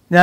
ഞാൻ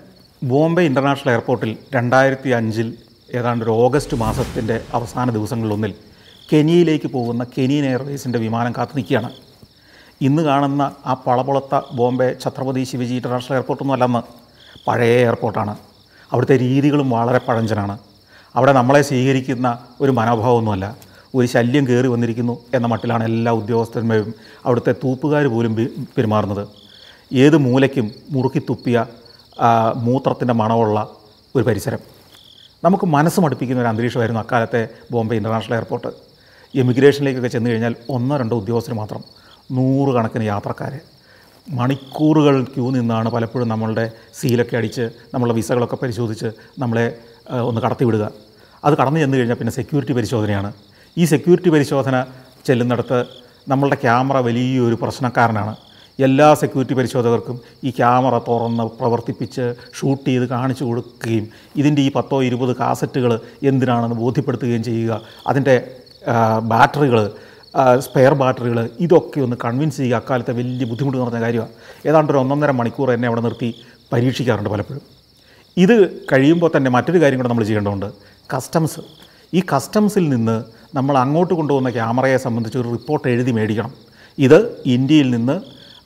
ബോംബെ ഇൻ്റർനാഷണൽ എയർപോർട്ടിൽ രണ്ടായിരത്തി അഞ്ചിൽ ഏതാണ്ട് ഒരു ഓഗസ്റ്റ് മാസത്തിൻ്റെ അവസാന ദിവസങ്ങളിലൊന്നിൽ കെനിയയിലേക്ക് പോകുന്ന കെനിയൻ എയർവേസിൻ്റെ വിമാനം കാത്തു നിൽക്കുകയാണ് ഇന്ന് കാണുന്ന ആ പളപുളത്ത ബോംബെ ഛത്രപതി ശിവജി ഇൻ്റർനാഷണൽ എയർപോർട്ടൊന്നും അല്ലെന്ന് പഴയ എയർപോർട്ടാണ് അവിടുത്തെ രീതികളും വളരെ പഴഞ്ചനാണ് അവിടെ നമ്മളെ സ്വീകരിക്കുന്ന ഒരു മനോഭാവമൊന്നുമല്ല ഒരു ശല്യം കയറി വന്നിരിക്കുന്നു എന്ന മട്ടിലാണ് എല്ലാ ഉദ്യോഗസ്ഥന്മാരും അവിടുത്തെ തൂപ്പുകാർ പോലും പെ- പെരുമാറുന്നത് ഏത് മൂലയ്ക്കും മുറുക്കി തുപ്പിയ മൂത്രത്തിൻ്റെ മണമുള്ള ഒരു പരിസരം നമുക്ക് മനസ്സ് മടുപ്പിക്കുന്ന ഒരു അന്തരീക്ഷമായിരുന്നു അക്കാലത്തെ ബോംബെ ഇൻ്റർനാഷണൽ എയർപോർട്ട് എമിഗ്രേഷനിലേക്കൊക്കെ ചെന്ന് കഴിഞ്ഞാൽ ഒന്നോ രണ്ടോ ഉദ്യോഗസ്ഥർ മാത്രം നൂറുകണക്കിന് യാത്രക്കാർ മണിക്കൂറുകൾ ക്യൂ നിന്നാണ് പലപ്പോഴും നമ്മളുടെ സീലൊക്കെ അടിച്ച് നമ്മളുടെ വിസകളൊക്കെ പരിശോധിച്ച് നമ്മളെ ആ, ഒന്ന് കടത്തിവിടുക അത് കടന്നു ചെന്ന് കഴിഞ്ഞാൽ പിന്നെ സെക്യൂരിറ്റി പരിശോധനയാണ് ഈ സെക്യൂരിറ്റി പരിശോധന ചെല്ലുന്നിടത്ത് നമ്മളുടെ ക്യാമറ വലിയൊരു പ്രശ്നക്കാരനാണ് എല്ലാ സെക്യൂരിറ്റി പരിശോധകർക്കും ഈ ക്യാമറ തുറന്ന് പ്രവർത്തിപ്പിച്ച് ഷൂട്ട് ചെയ്ത് കാണിച്ചു കൊടുക്കുകയും ഇതിൻ്റെ ഈ പത്തോ ഇരുപത് കാസറ്റുകൾ എന്തിനാണെന്ന് ബോധ്യപ്പെടുത്തുകയും ചെയ്യുക അതിൻ്റെ ബാറ്ററികൾ സ്പെയർ ബാറ്ററികൾ ഇതൊക്കെ ഒന്ന് കൺവിൻസ് ചെയ്യുക അക്കാലത്തെ വലിയ ബുദ്ധിമുട്ട് നിറഞ്ഞ കാര്യമാണ് ഏതാണ്ട് ഒരു ഒന്നൊന്നര മണിക്കൂർ എന്നെ അവിടെ നിർത്തി പരീക്ഷിക്കാറുണ്ട് പലപ്പോഴും ഇത് കഴിയുമ്പോൾ തന്നെ മറ്റൊരു കാര്യം കൂടെ നമ്മൾ ചെയ്യേണ്ടതുണ്ട് കസ്റ്റംസ് ഈ കസ്റ്റംസിൽ നിന്ന് നമ്മൾ അങ്ങോട്ട് കൊണ്ടുപോകുന്ന ക്യാമറയെ സംബന്ധിച്ച് ഒരു റിപ്പോർട്ട് എഴുതി മേടിക്കണം ഇത് ഇന്ത്യയിൽ നിന്ന്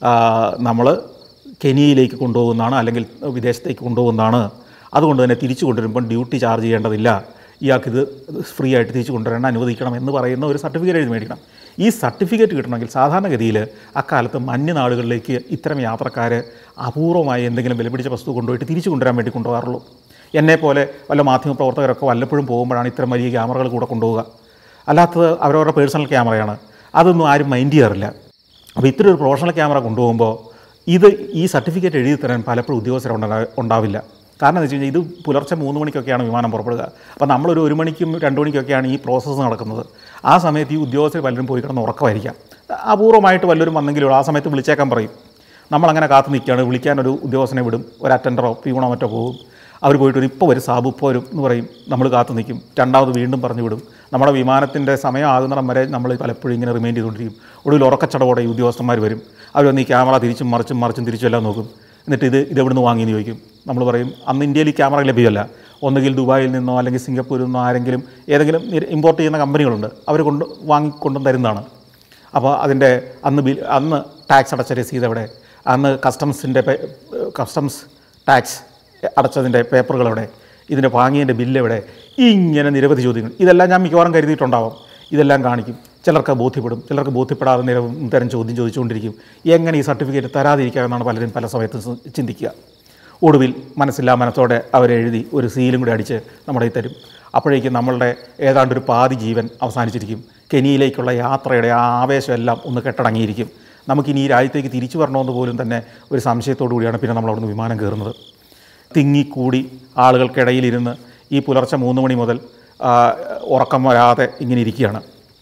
നമ്മൾ കെനിയയിലേക്ക് കൊണ്ടുപോകുന്നതാണ് അല്ലെങ്കിൽ വിദേശത്തേക്ക് കൊണ്ടുപോകുന്നതാണ് അതുകൊണ്ട് തന്നെ തിരിച്ചു കൊണ്ടുവരുമ്പം ഡ്യൂട്ടി ചാർജ് ചെയ്യേണ്ടതില്ല ഇയാൾക്കിത് ഫ്രീ ആയിട്ട് തിരിച്ചു കൊണ്ടുവരാൻ അനുവദിക്കണം എന്ന് പറയുന്ന ഒരു സർട്ടിഫിക്കറ്റ് എഴുതി മേടിക്കണം ഈ സർട്ടിഫിക്കറ്റ് കിട്ടണമെങ്കിൽ സാധാരണഗതിയിൽ അക്കാലത്ത് മഞ്ഞ നാടുകളിലേക്ക് ഇത്തരം യാത്രക്കാർ അപൂർവമായി എന്തെങ്കിലും വിലപിടിച്ച വസ്തു കൊണ്ടുപോയിട്ട് തിരിച്ചു കൊണ്ടുവരാൻ വേണ്ടി കൊണ്ടുപോകാറുള്ളൂ എന്നെപ്പോലെ വല്ല മാധ്യമപ്രവർത്തകരൊക്കെ വല്ലപ്പോഴും പോകുമ്പോഴാണ് ഇത്തരം വലിയ ക്യാമറകൾ കൂടെ കൊണ്ടുപോവുക അല്ലാത്തത് അവരവരുടെ പേഴ്സണൽ ക്യാമറയാണ് അതൊന്നും ആരും മൈൻഡ് ചെയ്യാറില്ല അപ്പോൾ ഇത്തരം ഒരു പ്രൊഫഷണൽ ക്യാമറ കൊണ്ടുപോകുമ്പോൾ ഇത് ഈ സർട്ടിഫിക്കറ്റ് എഴുതി തരാൻ പലപ്പോഴും ഉദ്യോഗസ്ഥർ ഉണ്ടാ- ഉണ്ടാവില്ല കാരണം എന്ന് വെച്ച് കഴിഞ്ഞാൽ ഇത് പുലർച്ചെ മൂന്ന് മണിക്കൊക്കെയാണ് വിമാനം പുറപ്പെടുക അപ്പോൾ നമ്മളൊരു ഒരു മണിക്കും രണ്ട് മണിക്കൊക്കെയാണ് ഈ പ്രോസസ്സ് നടക്കുന്നത് ആ സമയത്ത് ഈ ഉദ്യോഗസ്ഥർ പലരും പോയി കിടന്ന് ഉറക്കമായിരിക്കാം അപൂർവമായിട്ട് വല്ലവരും വന്നെങ്കിലും ആ സമയത്ത് വിളിച്ചേക്കാൻ പറയും നമ്മളങ്ങനെ കാത്തു നിൽക്കുകയാണ് വിളിക്കാനൊരു ഉദ്യോഗസ്ഥനെ വിടും ഒരു അറ്റൻഡറോ പീവണോ മറ്റോ പോകും അവർ പോയിട്ട് ഒരു ഇപ്പോൾ വരും സാബ് ഇപ്പോൾ വരും എന്ന് പറയും നമ്മൾ കാത്തു നിൽക്കും രണ്ടാമത് വീണ്ടും പറഞ്ഞു വിടും നമ്മുടെ വിമാനത്തിൻ്റെ സമയം ആകുന്നിടം വരെ നമ്മൾ പലപ്പോഴും ഇങ്ങനെ റിമൈൻഡ് ചെയ്തുകൊണ്ടിരിക്കും ഒടുവിൽ ഉറക്കച്ചടവോടെ ഈ ഉദ്യോഗസ്ഥന്മാർ വരും അവർ വന്ന് ഈ ക്യാമറ തിരിച്ചും മറിച്ചും മറിച്ചും തിരിച്ചും എല്ലാം നോക്കും എന്നിട്ട് ഇത് ഇത് എവിടുന്ന് വാങ്ങിയെന്ന് ചോദിക്കും നമ്മൾ പറയും അന്ന് ഇന്ത്യയിൽ ഈ ക്യാമറ ലഭ്യമല്ല ഒന്നുകിൽ ദുബായിൽ നിന്നോ അല്ലെങ്കിൽ സിംഗപ്പൂരിൽ നിന്നോ ആരെങ്കിലും ഏതെങ്കിലും ഇമ്പോർട്ട് ചെയ്യുന്ന കമ്പനികളുണ്ട് അവർ കൊണ്ട് വാങ്ങിക്കൊണ്ടും തരുന്നതാണ് അപ്പോൾ അതിൻ്റെ അന്ന് ബിൽ അന്ന് ടാക്സ് അടച്ച രസീത് എവിടെ അന്ന് കസ്റ്റംസിൻ്റെ കസ്റ്റംസ് ടാക്സ് അടച്ചതിൻ്റെ പേപ്പറുകൾ എവിടെ ഇതിൻ്റെ വാങ്ങിയതിൻ്റെ ബില്ല് എവിടെ ഇങ്ങനെ നിരവധി ചോദ്യങ്ങൾ ഇതെല്ലാം ഞാൻ മിക്കവാറും കരുതിയിട്ടുണ്ടാവാം ഇതെല്ലാം കാണിക്കും ചിലർക്ക് ബോധ്യപ്പെടും ചിലർക്ക് ബോധ്യപ്പെടാതെ നിരവധി തരം ചോദ്യം ചോദിച്ചുകൊണ്ടിരിക്കും എങ്ങനെ ഈ സർട്ടിഫിക്കറ്റ് തരാതിരിക്കാമെന്നാണ് പലരും പല സമയത്തും സ- ചിന്തിക്കുക ഒടുവിൽ മനസ്സില്ലാ മനത്തോടെ അവരെഴുതി ഒരു സീലും കൂടി അടിച്ച് നമ്മുടെ കയ്യിൽ തരും അപ്പോഴേക്കും നമ്മളുടെ ഏതാണ്ട് ഒരു പാതി ജീവൻ അവസാനിച്ചിരിക്കും കെനിയിലേക്കുള്ള യാത്രയുടെ ആ ആവേശം എല്ലാം ഒന്ന് കെട്ടടങ്ങിയിരിക്കും നമുക്കിനി ഈ രാജ്യത്തേക്ക് തിരിച്ചു വരണമെന്ന് പോലും തന്നെ ഒരു സംശയത്തോടു കൂടിയാണ് പിന്നെ നമ്മൾ അവിടുന്ന് വിമാനം കയറുന്നത് തിങ്ങിക്കൂടി ആളുകൾക്കിടയിലിരുന്ന് ഈ പുലർച്ചെ മൂന്ന് മണി മുതൽ ആ, ഉറക്കം വരാതെ ഇങ്ങനെ ഇരിക്കുകയാണ്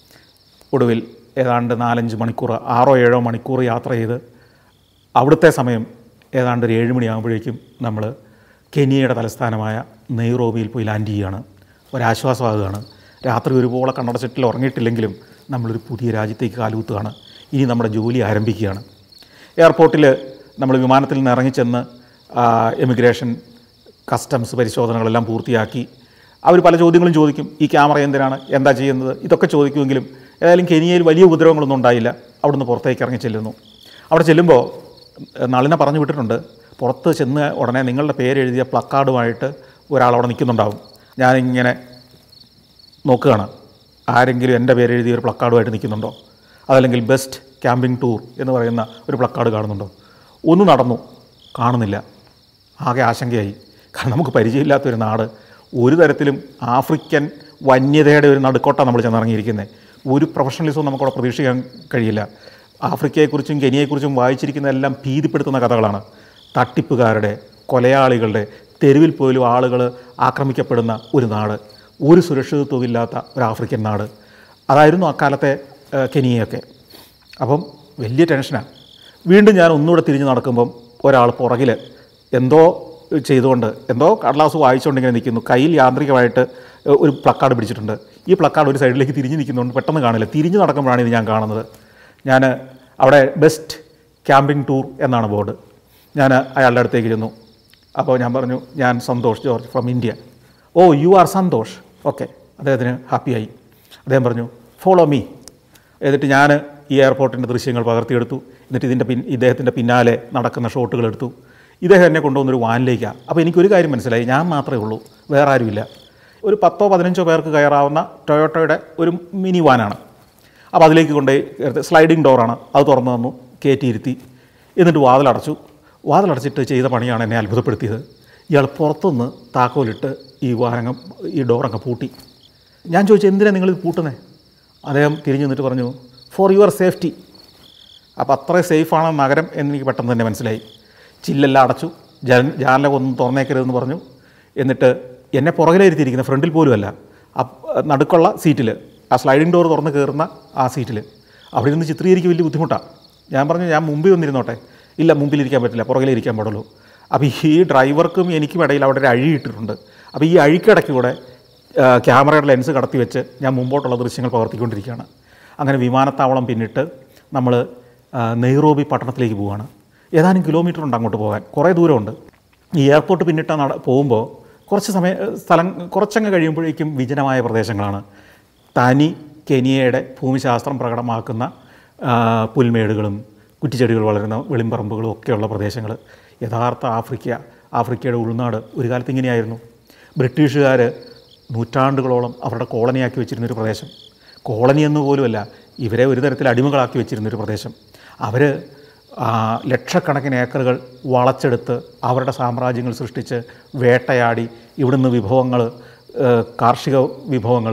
ഒടുവിൽ ഏതാണ്ട് നാലഞ്ച് മണിക്കൂർ ആറോ ഏഴോ മണിക്കൂർ യാത്ര ചെയ്ത് അവിടുത്തെ സമയം ഏതാണ്ട് ഒരു ഏഴ് മണിയാകുമ്പോഴേക്കും നമ്മൾ കെനിയയുടെ തലസ്ഥാനമായ നെയ്റോബിയിൽ പോയി ലാൻഡ് ചെയ്യുകയാണ് ഒരാശ്വാസമാകുകയാണ് രാത്രി ഒരുപോലെ കണ്ണടച്ചിട്ടിൽ ഉറങ്ങിയിട്ടില്ലെങ്കിലും നമ്മളൊരു പുതിയ രാജ്യത്തേക്ക് കാലുകുത്തുകയാണ് ഇനി നമ്മുടെ ജോലി ആരംഭിക്കുകയാണ് എയർപോർട്ടിൽ നമ്മൾ വിമാനത്തിൽ നിന്ന് ഇറങ്ങിച്ചെന്ന് എമിഗ്രേഷൻ കസ്റ്റംസ് പരിശോധനകളെല്ലാം പൂർത്തിയാക്കി അവർ പല ചോദ്യങ്ങളും ചോദിക്കും ഈ ക്യാമറ എന്തിനാണ് എന്താ ചെയ്യുന്നത് ഇതൊക്കെ ചോദിക്കുമെങ്കിലും ഏതായാലും കെനിയയിൽ വലിയ ഉപദ്രവങ്ങളൊന്നും ഉണ്ടായില്ല അവിടുന്ന് പുറത്തേക്ക് ഇറങ്ങി ചെല്ലുന്നു അവിടെ ചെല്ലുമ്പോൾ ഏഹ്, നളിനെ പറഞ്ഞു വിട്ടിട്ടുണ്ട് പുറത്ത് ചെന്ന് ഉടനെ നിങ്ങളുടെ പേരെഴുതിയ പ്ലക്കാർഡുമായിട്ട് ഒരാൾ അവിടെ നിൽക്കുന്നുണ്ടാവും ഞാനിങ്ങനെ നോക്കുകയാണ് ആരെങ്കിലും എൻ്റെ പേരെഴുതിയ ഒരു പ്ലക്കാർഡുമായിട്ട് നിൽക്കുന്നുണ്ടോ അതല്ലെങ്കിൽ ബെസ്റ്റ് ക്യാമ്പിംഗ് ടൂർ എന്ന് പറയുന്ന ഒരു പ്ലക്കാർഡ് കാണുന്നുണ്ടോ ഒന്ന് നടന്നു കാണുന്നില്ല ആകെ ആശങ്കയായി കാരണം നമുക്ക് പരിചയമില്ലാത്തൊരു നാട് ഒരു തരത്തിലും ആഫ്രിക്കൻ വന്യതയുടെ ഒരു നടുക്കോട്ടാണ് നമ്മൾ ചെന്നിറങ്ങിയിരിക്കുന്നത് ഒരു പ്രൊഫഷണലിസവും നമുക്കവിടെ പ്രതീക്ഷിക്കാൻ കഴിയില്ല ആഫ്രിക്കയെക്കുറിച്ചും കെനിയയെക്കുറിച്ചും വായിച്ചിരിക്കുന്ന എല്ലാം ഭീതിപ്പെടുത്തുന്ന കഥകളാണ് തട്ടിപ്പുകാരുടെ കൊലയാളികളുടെ തെരുവിൽ പോലും ആളുകൾ ആക്രമിക്കപ്പെടുന്ന ഒരു നാട് ഒരു സുരക്ഷിതത്വമില്ലാത്ത ഒരു ആഫ്രിക്കൻ നാട് അതായിരുന്നു അക്കാലത്തെ ഏഹ്, കെനിയയൊക്കെ അപ്പം വലിയ ടെൻഷനാണ് വീണ്ടും ഞാൻ ഒന്നുകൂടെ തിരിഞ്ഞ് നടക്കുമ്പം ഒരാൾ പുറകിൽ എന്തോ ചെയ്തുകൊണ്ട് എന്തോ കടലാസ് വായിച്ചുകൊണ്ട് ഇങ്ങനെ നിൽക്കുന്നു കയ്യിൽ യാന്ത്രികമായിട്ട് ഒരു പ്ലക്കാർഡ് പിടിച്ചിട്ടുണ്ട് ഈ പ്ലക്കാർഡ് ഒരു സൈഡിലേക്ക് തിരിഞ്ഞ് നിൽക്കുന്നതുകൊണ്ട് പെട്ടെന്ന് കാണില്ല തിരിഞ്ഞ് നടക്കുമ്പോഴാണ് ഇത് ഞാൻ കാണുന്നത് ഞാൻ അവിടെ ബെസ്റ്റ് ക്യാമ്പിംഗ് ടൂർ എന്നാണ് ബോർഡ് ഞാൻ അയാളുടെ അടുത്തേക്ക് ഇരുന്നു അപ്പോൾ ഞാൻ പറഞ്ഞു ഞാൻ Santhosh George from India oh you are Santhosh okay അദ്ദേഹത്തിന് ഹാപ്പിയായി അദ്ദേഹം പറഞ്ഞു ഫോളോ മീ എന്നിട്ട് ഞാൻ ഈ എയർപോർട്ടിൻ്റെ ദൃശ്യങ്ങൾ പകർത്തിയെടുത്തു എന്നിട്ട് ഇതിൻ്റെ പിൻ ഇദ്ദേഹത്തിൻ്റെ പിന്നാലെ നടക്കുന്ന ഷോട്ടുകൾ എടുത്തു ഇദ്ദേഹം എന്നെ കൊണ്ടുവന്നൊരു വാനിലേക്കാണ് അപ്പോൾ എനിക്കൊരു കാര്യം മനസ്സിലായി ഞാൻ മാത്രമേ ഉള്ളൂ വേറെ ആരുമില്ല ഒരു പത്തോ പതിനഞ്ചോ പേർക്ക് കയറാവുന്ന ടൊയോട്ടയുടെ ഒരു മിനി വാനാണ് അപ്പോൾ അതിലേക്ക് കൊണ്ടുപോയി എടുത്ത് സ്ലൈഡിങ് ഡോറാണ് അത് തുറന്നു തന്നു കയറ്റിയിരുത്തി എന്നിട്ട് വാതിലടച്ചു വാതിലടച്ചിട്ട് ചെയ്ത പണിയാണ് എന്നെ അത്ഭുതപ്പെടുത്തിയത് ഇയാൾ പുറത്തുനിന്ന് താക്കോലിട്ട് ഈ വാനങ്ങ് ഈ ഡോറങ്ങ് പൂട്ടി ഞാൻ ചോദിച്ചു എന്തിനാണ് നിങ്ങളിത് പൂട്ടുന്നത് അദ്ദേഹം തിരിഞ്ഞു നിന്നിട്ട് പറഞ്ഞു ഫോർ യുവർ സേഫ്റ്റി അപ്പോൾ അത്ര സേഫാണ് നഗരം എന്ന് എനിക്ക് പെട്ടെന്ന് തന്നെ മനസ്സിലായി ചില്ലെല്ലാം അടച്ചു ജന ജാനലം ഒന്നും തുറന്നേക്കരുതെന്ന് പറഞ്ഞു എന്നിട്ട് എന്നെ പുറകിലിരുത്തിയിരിക്കുന്ന ഫ്രണ്ടിൽ പോലുമല്ല അപ്പ് നടുക്കുള്ള സീറ്റിൽ ആ സ്ലൈഡിംഗ് ഡോർ തുറന്ന് കയറുന്ന ആ സീറ്റിൽ അവിടെ ഇരുന്ന് ചിത്രീകരിക്കുക വലിയ ബുദ്ധിമുട്ടാണ് ഞാൻ പറഞ്ഞു ഞാൻ മുമ്പിൽ വന്നിരുന്നോട്ടെ ഇല്ല മുമ്പിലിരിക്കാൻ പറ്റില്ല പുറകിലേ ഇരിക്കാൻ പാടുള്ളൂ അപ്പോൾ ഈ ഡ്രൈവർക്കും എനിക്കും ഇടയിൽ അവിടെ ഒരു അഴി ഇട്ടിട്ടുണ്ട് അപ്പോൾ ഈ അഴിക്കിടയ്ക്ക് കൂടെ ആ, ക്യാമറയുടെ ലെൻസ് കടത്തി വെച്ച് ഞാൻ മുമ്പോട്ടുള്ള ദൃശ്യങ്ങൾ പകർത്തിക്കൊണ്ടിരിക്കുകയാണ് അങ്ങനെ വിമാനത്താവളം പിന്നിട്ട് നമ്മൾ നെയ്റോബി പട്ടണത്തിലേക്ക് പോവുകയാണ് ഏതാനും കിലോമീറ്റർ ഉണ്ട് അങ്ങോട്ട് പോകാൻ കുറേ ദൂരമുണ്ട് ഈ എയർപോർട്ട് പിന്നിട്ട് നട പോകുമ്പോൾ കുറച്ച് സമയ സ്ഥലം കുറച്ചങ്ങ് കഴിയുമ്പോഴേക്കും വിജനമായ പ്രദേശങ്ങളാണ് തനി കെനിയയുടെ ഭൂമിശാസ്ത്രം പ്രകടമാക്കുന്ന ആ, പുൽമേടുകളും കുറ്റിച്ചെടികൾ വളരുന്ന വെളിമ്പറമ്പുകളും ഒക്കെയുള്ള പ്രദേശങ്ങൾ യഥാർത്ഥ ആഫ്രിക്ക ആഫ്രിക്കയുടെ ഉൾനാട് ഒരു കാലത്ത് ഇങ്ങനെയായിരുന്നു ബ്രിട്ടീഷുകാർ നൂറ്റാണ്ടുകളോളം അവരുടെ കോളനിയാക്കി വെച്ചിരുന്നൊരു പ്രദേശം കോളനി എന്ന് പോലുമല്ല ഇവരെ ഒരു തരത്തിൽ അടിമകളാക്കി വെച്ചിരുന്നൊരു പ്രദേശം അവർ ലക്ഷക്കണക്കിന് ഏക്കറുകൾ വളച്ചെടുത്ത് അവരുടെ സാമ്രാജ്യങ്ങൾ സൃഷ്ടിച്ച് വേട്ടയാടി ഇവിടുന്ന് വിഭവങ്ങൾ കാർഷിക വിഭവങ്ങൾ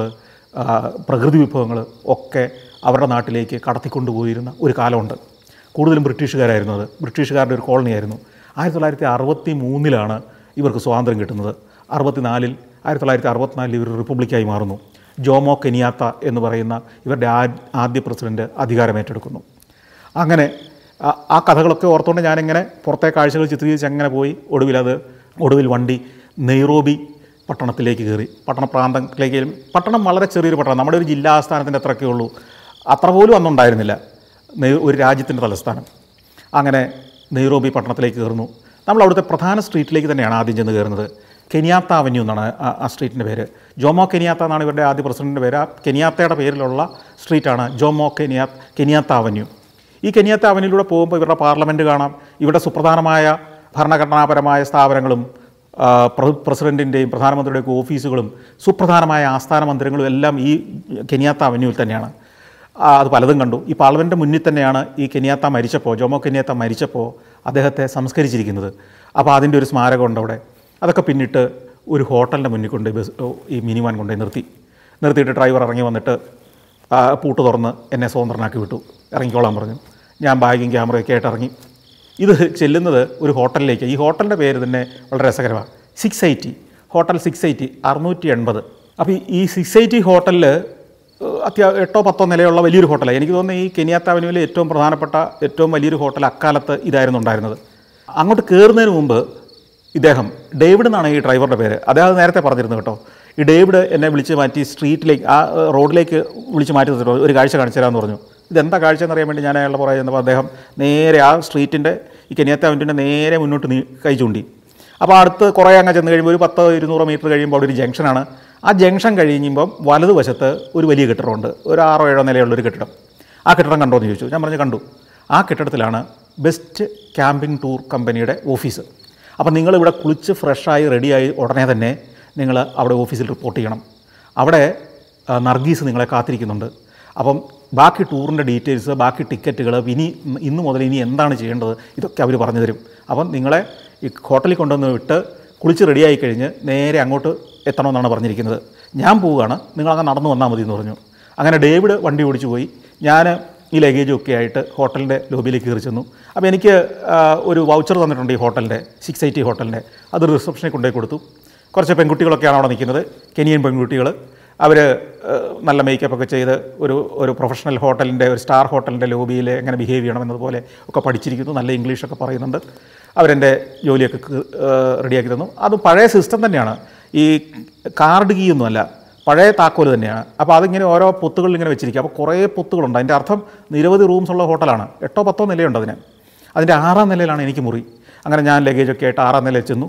പ്രകൃതി വിഭവങ്ങൾ ഒക്കെ അവരുടെ നാട്ടിലേക്ക് കടത്തിക്കൊണ്ടുപോയിരുന്ന ഒരു കാലമുണ്ട് കൂടുതലും ബ്രിട്ടീഷുകാരായിരുന്നു അത് ബ്രിട്ടീഷുകാരുടെ ഒരു കോളനിയായിരുന്നു ആയിരത്തി തൊള്ളായിരത്തി അറുപത്തി മൂന്നിലാണ് ഇവർക്ക് സ്വാതന്ത്ര്യം കിട്ടുന്നത് അറുപത്തിനാലിൽ ആയിരത്തി തൊള്ളായിരത്തി അറുപത്തിനാലിൽ ഇവർ റിപ്പബ്ലിക്കായി മാറുന്നു ജോമോ കെനിയാത്ത എന്ന് പറയുന്ന ഇവരുടെ ആ- ആദ്യ പ്രസിഡന്റ് അധികാരമേറ്റെടുക്കുന്നു അങ്ങനെ ആ- ആ കഥകളൊക്കെ ഓർത്തുകൊണ്ട് ഞാനിങ്ങനെ പുറത്തെ കാഴ്ചകൾ ചിത്രീകരിച്ച് അങ്ങനെ പോയി ഒടുവിൽ അത് ഒടുവിൽ വണ്ടി നെയ്റോബി പട്ടണത്തിലേക്ക് കയറി പട്ടണ പ്രാന്തത്തിലേക്ക് പട്ടണം വളരെ ചെറിയൊരു പട്ടണം നമ്മുടെ ഒരു ജില്ലാ ആസ്ഥാനത്തിൻ്റെ അത്രയൊക്കെ ഉള്ളൂ അത്ര പോലും അന്നുണ്ടായിരുന്നില്ല നെയ് ഒരു രാജ്യത്തിൻ്റെ തലസ്ഥാനം അങ്ങനെ നെയ്റോബി പട്ടണത്തിലേക്ക് കയറുന്നു നമ്മൾ അവിടുത്തെ പ്രധാന സ്ട്രീറ്റിലേക്ക് തന്നെയാണ് ആദ്യം ചെന്ന് കയറുന്നത് കെനിയാത്ത അവന്യൂ എന്നാണ് ആ- ആ സ്ട്രീറ്റിൻ്റെ പേര് ജോമോ കെനിയാത്ത എന്നാണ് ഇവരുടെ ആദ്യ പ്രസിഡൻറ്റിൻ്റെ പേര് ആ കെനിയാത്തയുടെ പേരിലുള്ള സ്ട്രീറ്റാണ് ജോമോ കെനിയാ കെനിയാത്ത അവന്യൂ ഈ കെനിയാത്ത അവനിലൂടെ പോകുമ്പോൾ ഇവരുടെ പാർലമെൻറ്റ് കാണാം ഇവിടെ സുപ്രധാനമായ ഭരണഘടനാപരമായ സ്ഥാപനങ്ങളും ആ, പ്ര- പ്രസിഡൻറ്റിൻ്റെയും പ്രധാനമന്ത്രിയുടെയൊക്കെ ഓഫീസുകളും സുപ്രധാനമായ ആസ്ഥാന മന്ദിരങ്ങളും എല്ലാം ഈ കെനിയാത്ത അവന്യൂവിൽ തന്നെയാണ് ആ, അത് പലതും കണ്ടു ഈ പാർലമെൻറ്റ് മുന്നിൽ തന്നെയാണ് ഈ കെനിയാത്ത മരിച്ചപ്പോൾ ജോമോ കെനിയാത്ത മരിച്ചപ്പോൾ അദ്ദേഹത്തെ സംസ്കരിച്ചിരിക്കുന്നത് അപ്പോൾ അതിൻ്റെ ഒരു സ്മാരകമുണ്ട് അവിടെ അതൊക്കെ പിന്നിട്ട് ഒരു ഹോട്ടലിൻ്റെ മുന്നിൽ കൊണ്ട് ബസ് ഈ മിനിവാൻ കൊണ്ടുപോയി നിർത്തി നിർത്തിയിട്ട് ഡ്രൈവർ ഇറങ്ങി വന്നിട്ട് ആ പൂട്ട് തുറന്ന് എന്നെ സ്വതന്ത്രനാക്കി വിട്ടു ഇറങ്ങിക്കോളാൻ പറഞ്ഞു ഞാൻ ബാഗും ക്യാമറയൊക്കെ ആയിട്ട് ഇറങ്ങി ഇത് ചെല്ലുന്നത് ഒരു ഹോട്ടലിലേക്ക് ഈ ഹോട്ടലിൻ്റെ പേര് തന്നെ വളരെ രസകരമാണ് six eighty hotel six eighty അറുന്നൂറ്റി എൺപത് അപ്പോൾ ഈ സിക്സ് എയ്റ്റി ഹോട്ടലിൽ അത്യാ എട്ടോ പത്തോ നിലയുള്ള വലിയൊരു ഹോട്ടലാണ് എനിക്ക് തോന്നുന്നു ഈ കെനിയാത്ത അവന്യൂവിലെ ഏറ്റവും പ്രധാനപ്പെട്ട ഏറ്റവും വലിയൊരു ഹോട്ടൽ അക്കാലത്ത് ഇതായിരുന്നു ഉണ്ടായിരുന്നത് അങ്ങോട്ട് കയറുന്നതിന് മുമ്പ് ഇദ്ദേഹം ഡേവിഡ് എന്നാണ് ഈ ഡ്രൈവറുടെ പേര് അദ്ദേഹം നേരത്തെ പറഞ്ഞിരുന്നു കേട്ടോ ഈ ഡേവിഡ് എന്നെ വിളിച്ച് മാറ്റി സ്ട്രീറ്റിലേക്ക് ആ ഏഹ്, റോഡിലേക്ക് വിളിച്ച് മാറ്റി തരുമോ ഒരു കാഴ്ച കാണിച്ചു തരാമെന്ന് പറഞ്ഞു ഇതെന്താ കാഴ്ച എന്നറിയാൻ വേണ്ടി ഞാൻ അയാളുടെ പുറകെ ചെന്നപ്പോൾ അദ്ദേഹം നേരെ ആ സ്ട്രീറ്റിൻ്റെ ഈ കെനിയത്ത അവൻറ്റിൻ്റെ നേരെ മുന്നോട്ട് നീ കൈ ചൂണ്ടി അപ്പോൾ അടുത്ത് കുറേ അങ്ങ് ചെന്ന് കഴിയുമ്പോൾ ഒരു പത്തോ ഇരുന്നൂറോ മീറ്റർ കഴിയുമ്പോൾ അവിടെ ഒരു ജംഗ്ഷനാണ് ആ ജംഗ്ഷൻ കഴിയുമ്പം വലതുവശത്ത് ഒരു വലിയ കെട്ടിടമുണ്ട് ഒരു ആറോ ഏഴോ നിലയുള്ള ഒരു കെട്ടിടം ആ കെട്ടിടം കണ്ടോ എന്ന് ചോദിച്ചു ഞാൻ പറഞ്ഞു കണ്ടു ആ കെട്ടിടത്തിലാണ് ബെസ്റ്റ് ക്യാമ്പിംഗ് ടൂർ കമ്പനിയുടെ ഓഫീസ് അപ്പം നിങ്ങളിവിടെ കുളിച്ച് ഫ്രഷായി റെഡിയായി ഉടനെ തന്നെ നിങ്ങൾ അവിടെ ഓഫീസിൽ റിപ്പോർട്ട് ചെയ്യണം അവിടെ ആ, നർഗീസ് നിങ്ങളെ കാത്തിരിക്കുന്നുണ്ട് അപ്പം ബാക്കി ടൂറിൻ്റെ ഡീറ്റെയിൽസ് ബാക്കി ടിക്കറ്റുകൾ ഇനി ഇന്ന് മുതൽ ഇനി എന്താണ് ചെയ്യേണ്ടത് ഇതൊക്കെ അവർ പറഞ്ഞു തരും അപ്പം നിങ്ങളെ ഈ ഹോട്ടലിൽ കൊണ്ടുവന്ന് വിട്ട് കുളിച്ച് റെഡിയായി കഴിഞ്ഞ് നേരെ അങ്ങോട്ട് എത്തണമെന്നാണ് പറഞ്ഞിരിക്കുന്നത് ഞാൻ പോവുകയാണ് നിങ്ങളങ്ങ് നടന്നു വന്നാൽ മതി എന്ന് പറഞ്ഞു അങ്ങനെ ഡേവിഡ് വണ്ടി ഓടിച്ചു പോയി ഞാൻ ഈ ലഗേജും ഒക്കെ ആയിട്ട് ഹോട്ടലിൻ്റെ ലോബിയിലേക്ക് കയറി ചെന്നു അപ്പോൾ എനിക്ക് ആ, ഒരു വൗച്ചർ തന്നിട്ടുണ്ട് ഈ ഹോട്ടലിൻ്റെ സിക്സ് എയ്റ്റി ഹോട്ടലിൻ്റെ അത് റിസപ്ഷനിൽ കൊണ്ടുപോയി കൊടുത്തു കുറച്ച് പെൺകുട്ടികളൊക്കെയാണ് അവിടെ നിൽക്കുന്നത് കെനിയൻ പെൺകുട്ടികൾ അവർ നല്ല മേക്കപ്പ് ഒക്കെ ചെയ്ത് ഒരു ഒരു പ്രൊഫഷണൽ ഹോട്ടലിൻ്റെ ഒരു സ്റ്റാർ ഹോട്ടലിൻ്റെ ലോബിയിൽ എങ്ങനെ ബിഹേവ് ചെയ്യണം എന്നതുപോലെ ഒക്കെ പഠിച്ചിരിക്കുന്നു നല്ല ഇംഗ്ലീഷൊക്കെ പറയുന്നുണ്ട് അവരെൻ്റെ ജോലിയൊക്കെ ക- ഏഹ് റെഡിയാക്കി തന്നു അത് പഴയ സിസ്റ്റം തന്നെയാണ് ഈ കാർഡ് കീ ഒന്നുമല്ല പഴയ താക്കോല് തന്നെയാണ് അപ്പോൾ അതിങ്ങനെ ഓരോ പൊത്തുകളിൽ ഇങ്ങനെ വെച്ചിരിക്കുക അപ്പോൾ കുറേ പൊത്തുകളുണ്ട് അതിൻ്റെ അർത്ഥം നിരവധി റൂംസ് ഉള്ള ഹോട്ടലാണ് എട്ടോ പത്തോ നിലയുണ്ട് അതിന് അതിൻ്റെ ആറാം നിലയിലാണ് എനിക്ക് മുറി അങ്ങനെ ഞാൻ ലഗേജൊക്കെ ആയിട്ട് ആറാം നിലയിൽ ചെന്നു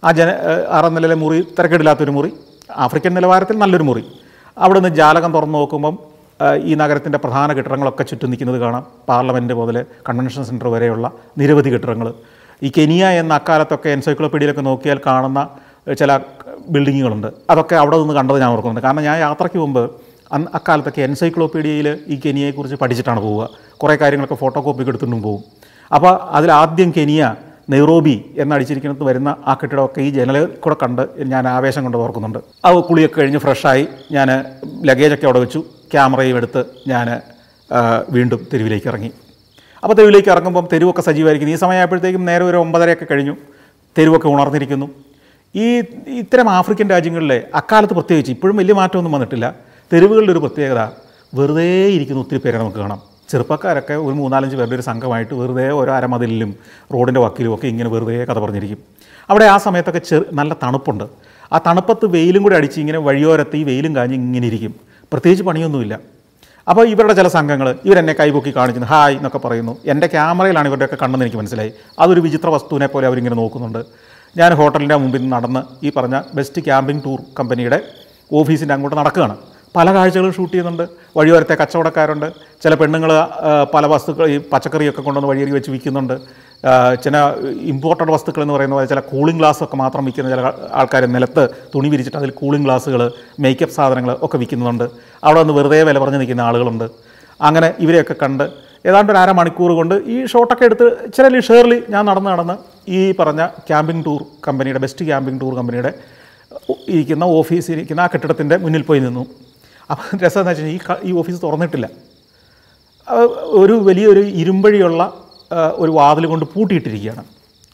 ആ ജന ഏഹ് ആറാം നിലയിലെ മുറി തിരക്കേടില്ലാത്തൊരു മുറി ആഫ്രിക്കൻ നിലവാരത്തിൽ നല്ലൊരു മുറി അവിടെ നിന്ന് ജാലകം തുറന്ന് നോക്കുമ്പം ഏഹ് ഈ നഗരത്തിൻ്റെ പ്രധാന കെട്ടിടങ്ങളൊക്കെ ചുറ്റും നിൽക്കുന്നത് കാണാം പാർലമെൻറ്റ് മുതൽ കൺവെൻഷൻ സെൻറ്റർ വരെയുള്ള നിരവധി കെട്ടിടങ്ങൾ ഈ കെനിയ എന്ന അക്കാലത്തൊക്കെ എൻസൈക്ലോപീഡിയയിലൊക്കെ നോക്കിയാൽ കാണുന്ന ഏഹ് ചില ബിൽഡിങ്ങുകളുണ്ട് അതൊക്കെ അവിടെ നിന്ന് കണ്ടത് ഞാൻ ഓർക്കുന്നുണ്ട് കാരണം ഞാൻ യാത്രയ്ക്ക് മുമ്പ് അന്ന് അക്കാലത്തൊക്കെ എൻസൈക്ലോപീഡിയയിൽ ഈ കെനിയയെക്കുറിച്ച് പഠിച്ചിട്ടാണ് പോവുക കുറേ കാര്യങ്ങളൊക്കെ ഫോട്ടോ കോപ്പിക്ക് എടുത്തുകൊണ്ടും പോകും അപ്പോൾ അതിലാദ്യം കെനിയ നെയ്റോബി എന്നടിച്ചിരിക്കുന്നത് വരുന്ന ആ കെട്ടിടമൊക്കെ ഈ ജനലിൽ കൂടെ കണ്ട് ഞാൻ ആവേശം കൊണ്ട് ഓർക്കുന്നുണ്ട് ആ കുളിയൊക്കെ കഴിഞ്ഞ് ഫ്രഷായി ഞാൻ ലഗേജൊക്കെ അവിടെ വെച്ചു ക്യാമറയും എടുത്ത് ഞാൻ വീണ്ടും തെരുവിലേക്ക് ഇറങ്ങി അപ്പോൾ തെരുവിലേക്ക് ഇറങ്ങുമ്പം തെരുവൊക്കെ സജീവമായിരിക്കുന്നു ഈ സമയമായപ്പോഴത്തേക്കും നേരെ ഒരു ഒമ്പതരയൊക്കെ കഴിഞ്ഞു തെരുവൊക്കെ ഉണർന്നിരിക്കുന്നു ഈ ഇത്തരം ആഫ്രിക്കൻ രാജ്യങ്ങളിലെ അക്കാലത്ത് പ്രത്യേകിച്ച് ഇപ്പോഴും വലിയ മാറ്റമൊന്നും വന്നിട്ടില്ല തെരുവുകളുടെ ഒരു പ്രത്യേകത വെറുതെ ഇരിക്കുന്ന ഒത്തിരി പേരെ നമുക്ക് കാണാം ചെറുപ്പക്കാരൊക്കെ ഒരു മൂന്നാലഞ്ച് പേരുടെ ഒരു സംഘമായിട്ട് വെറുതെ ഓരോ അരമതിലും റോഡിൻ്റെ വക്കിലും ഒക്കെ ഇങ്ങനെ വെറുതെ കഥ പറഞ്ഞിരിക്കും അവിടെ ആ സമയത്തൊക്കെ ചെറു നല്ല തണുപ്പുണ്ട് ആ തണുപ്പത്ത് വെയിലും കൂടി അടിച്ച് ഇങ്ങനെ വഴിയോരത്ത് ഈ വെയിലും കാഞ്ഞ് ഇങ്ങനെ ഇരിക്കും പ്രത്യേകിച്ച് പണിയൊന്നുമില്ല അപ്പോൾ ഇവരുടെ ചില സംഘങ്ങൾ ഇവരെന്നെ കൈപൊക്കി കാണിക്കുന്നു ഹായ് എന്നൊക്കെ പറയുന്നു എൻ്റെ ക്യാമറയിലാണ് ഇവരുടെയൊക്കെ കണ്ണെന്ന് എനിക്ക് മനസ്സിലായി അതൊരു വിചിത്ര വസ്തുവിനെ പോലെ അവരിങ്ങനെ നോക്കുന്നുണ്ട് ഞാൻ ഹോട്ടലിൻ്റെ മുമ്പിൽ നിന്ന് നടന്ന് ഈ പറഞ്ഞ ബെസ്റ്റ് ക്യാമ്പിംഗ് ടൂർ കമ്പനിയുടെ ഓഫീസിൻ്റെ അങ്ങോട്ട് നടക്കുകയാണ് പല കാഴ്ചകളും ഷൂട്ട് ചെയ്യുന്നുണ്ട് വഴിയോരത്തെ കച്ചവടക്കാരുണ്ട് ചില പെണ്ണുങ്ങൾ പല വസ്തുക്കൾ ഈ പച്ചക്കറിയൊക്കെ കൊണ്ടുവന്ന് വഴിയരി വെച്ച് വിൽക്കുന്നുണ്ട് ആ, ചില ഇമ്പോർട്ടഡ് വസ്തുക്കൾ എന്ന് പറയുന്ന പോലെ ചില കൂളിംഗ് ഗ്ലാസ് ഒക്കെ മാത്രം വിൽക്കുന്ന ചില ആൾക്കാർ നിലത്ത് തുണി വിരിച്ചിട്ട് അതിൽ കൂളിംഗ് ഗ്ലാസ്സുകൾ മേക്കപ്പ് സാധനങ്ങൾ ഒക്കെ വിൽക്കുന്നുണ്ട് അവിടെ വന്ന് വെറുതെ വില പറഞ്ഞ് നിൽക്കുന്ന ആളുകളുണ്ട് അങ്ങനെ ഇവരെയൊക്കെ കണ്ട് ഏതാണ്ട് ഒരു അരമണിക്കൂർ കൊണ്ട് ഈ ഷോട്ടൊക്കെ എടുത്ത് ചില ലിഷേർലി ഞാൻ നടന്ന് നടന്ന് ഈ പറഞ്ഞ ക്യാമ്പിംഗ് ടൂർ കമ്പനിയുടെ ബെസ്റ്റ് ക്യാമ്പിംഗ് ടൂർ കമ്പനിയുടെ ഇരിക്കുന്ന ഓഫീസിൽ ഇരിക്കുന്ന ആ കെട്ടിടത്തിൻ്റെ മുന്നിൽ പോയി നിന്നു അപ്പം രസം എന്ന് വെച്ചാൽ ഈ ക- ഈ ഓഫീസ് തുറന്നിട്ടില്ല ആ, ഒരു വലിയൊരു ഇരുമ്പഴിയുള്ള ആ, ഒരു വാതിൽ കൊണ്ട് പൂട്ടിയിട്ടിരിക്കുകയാണ്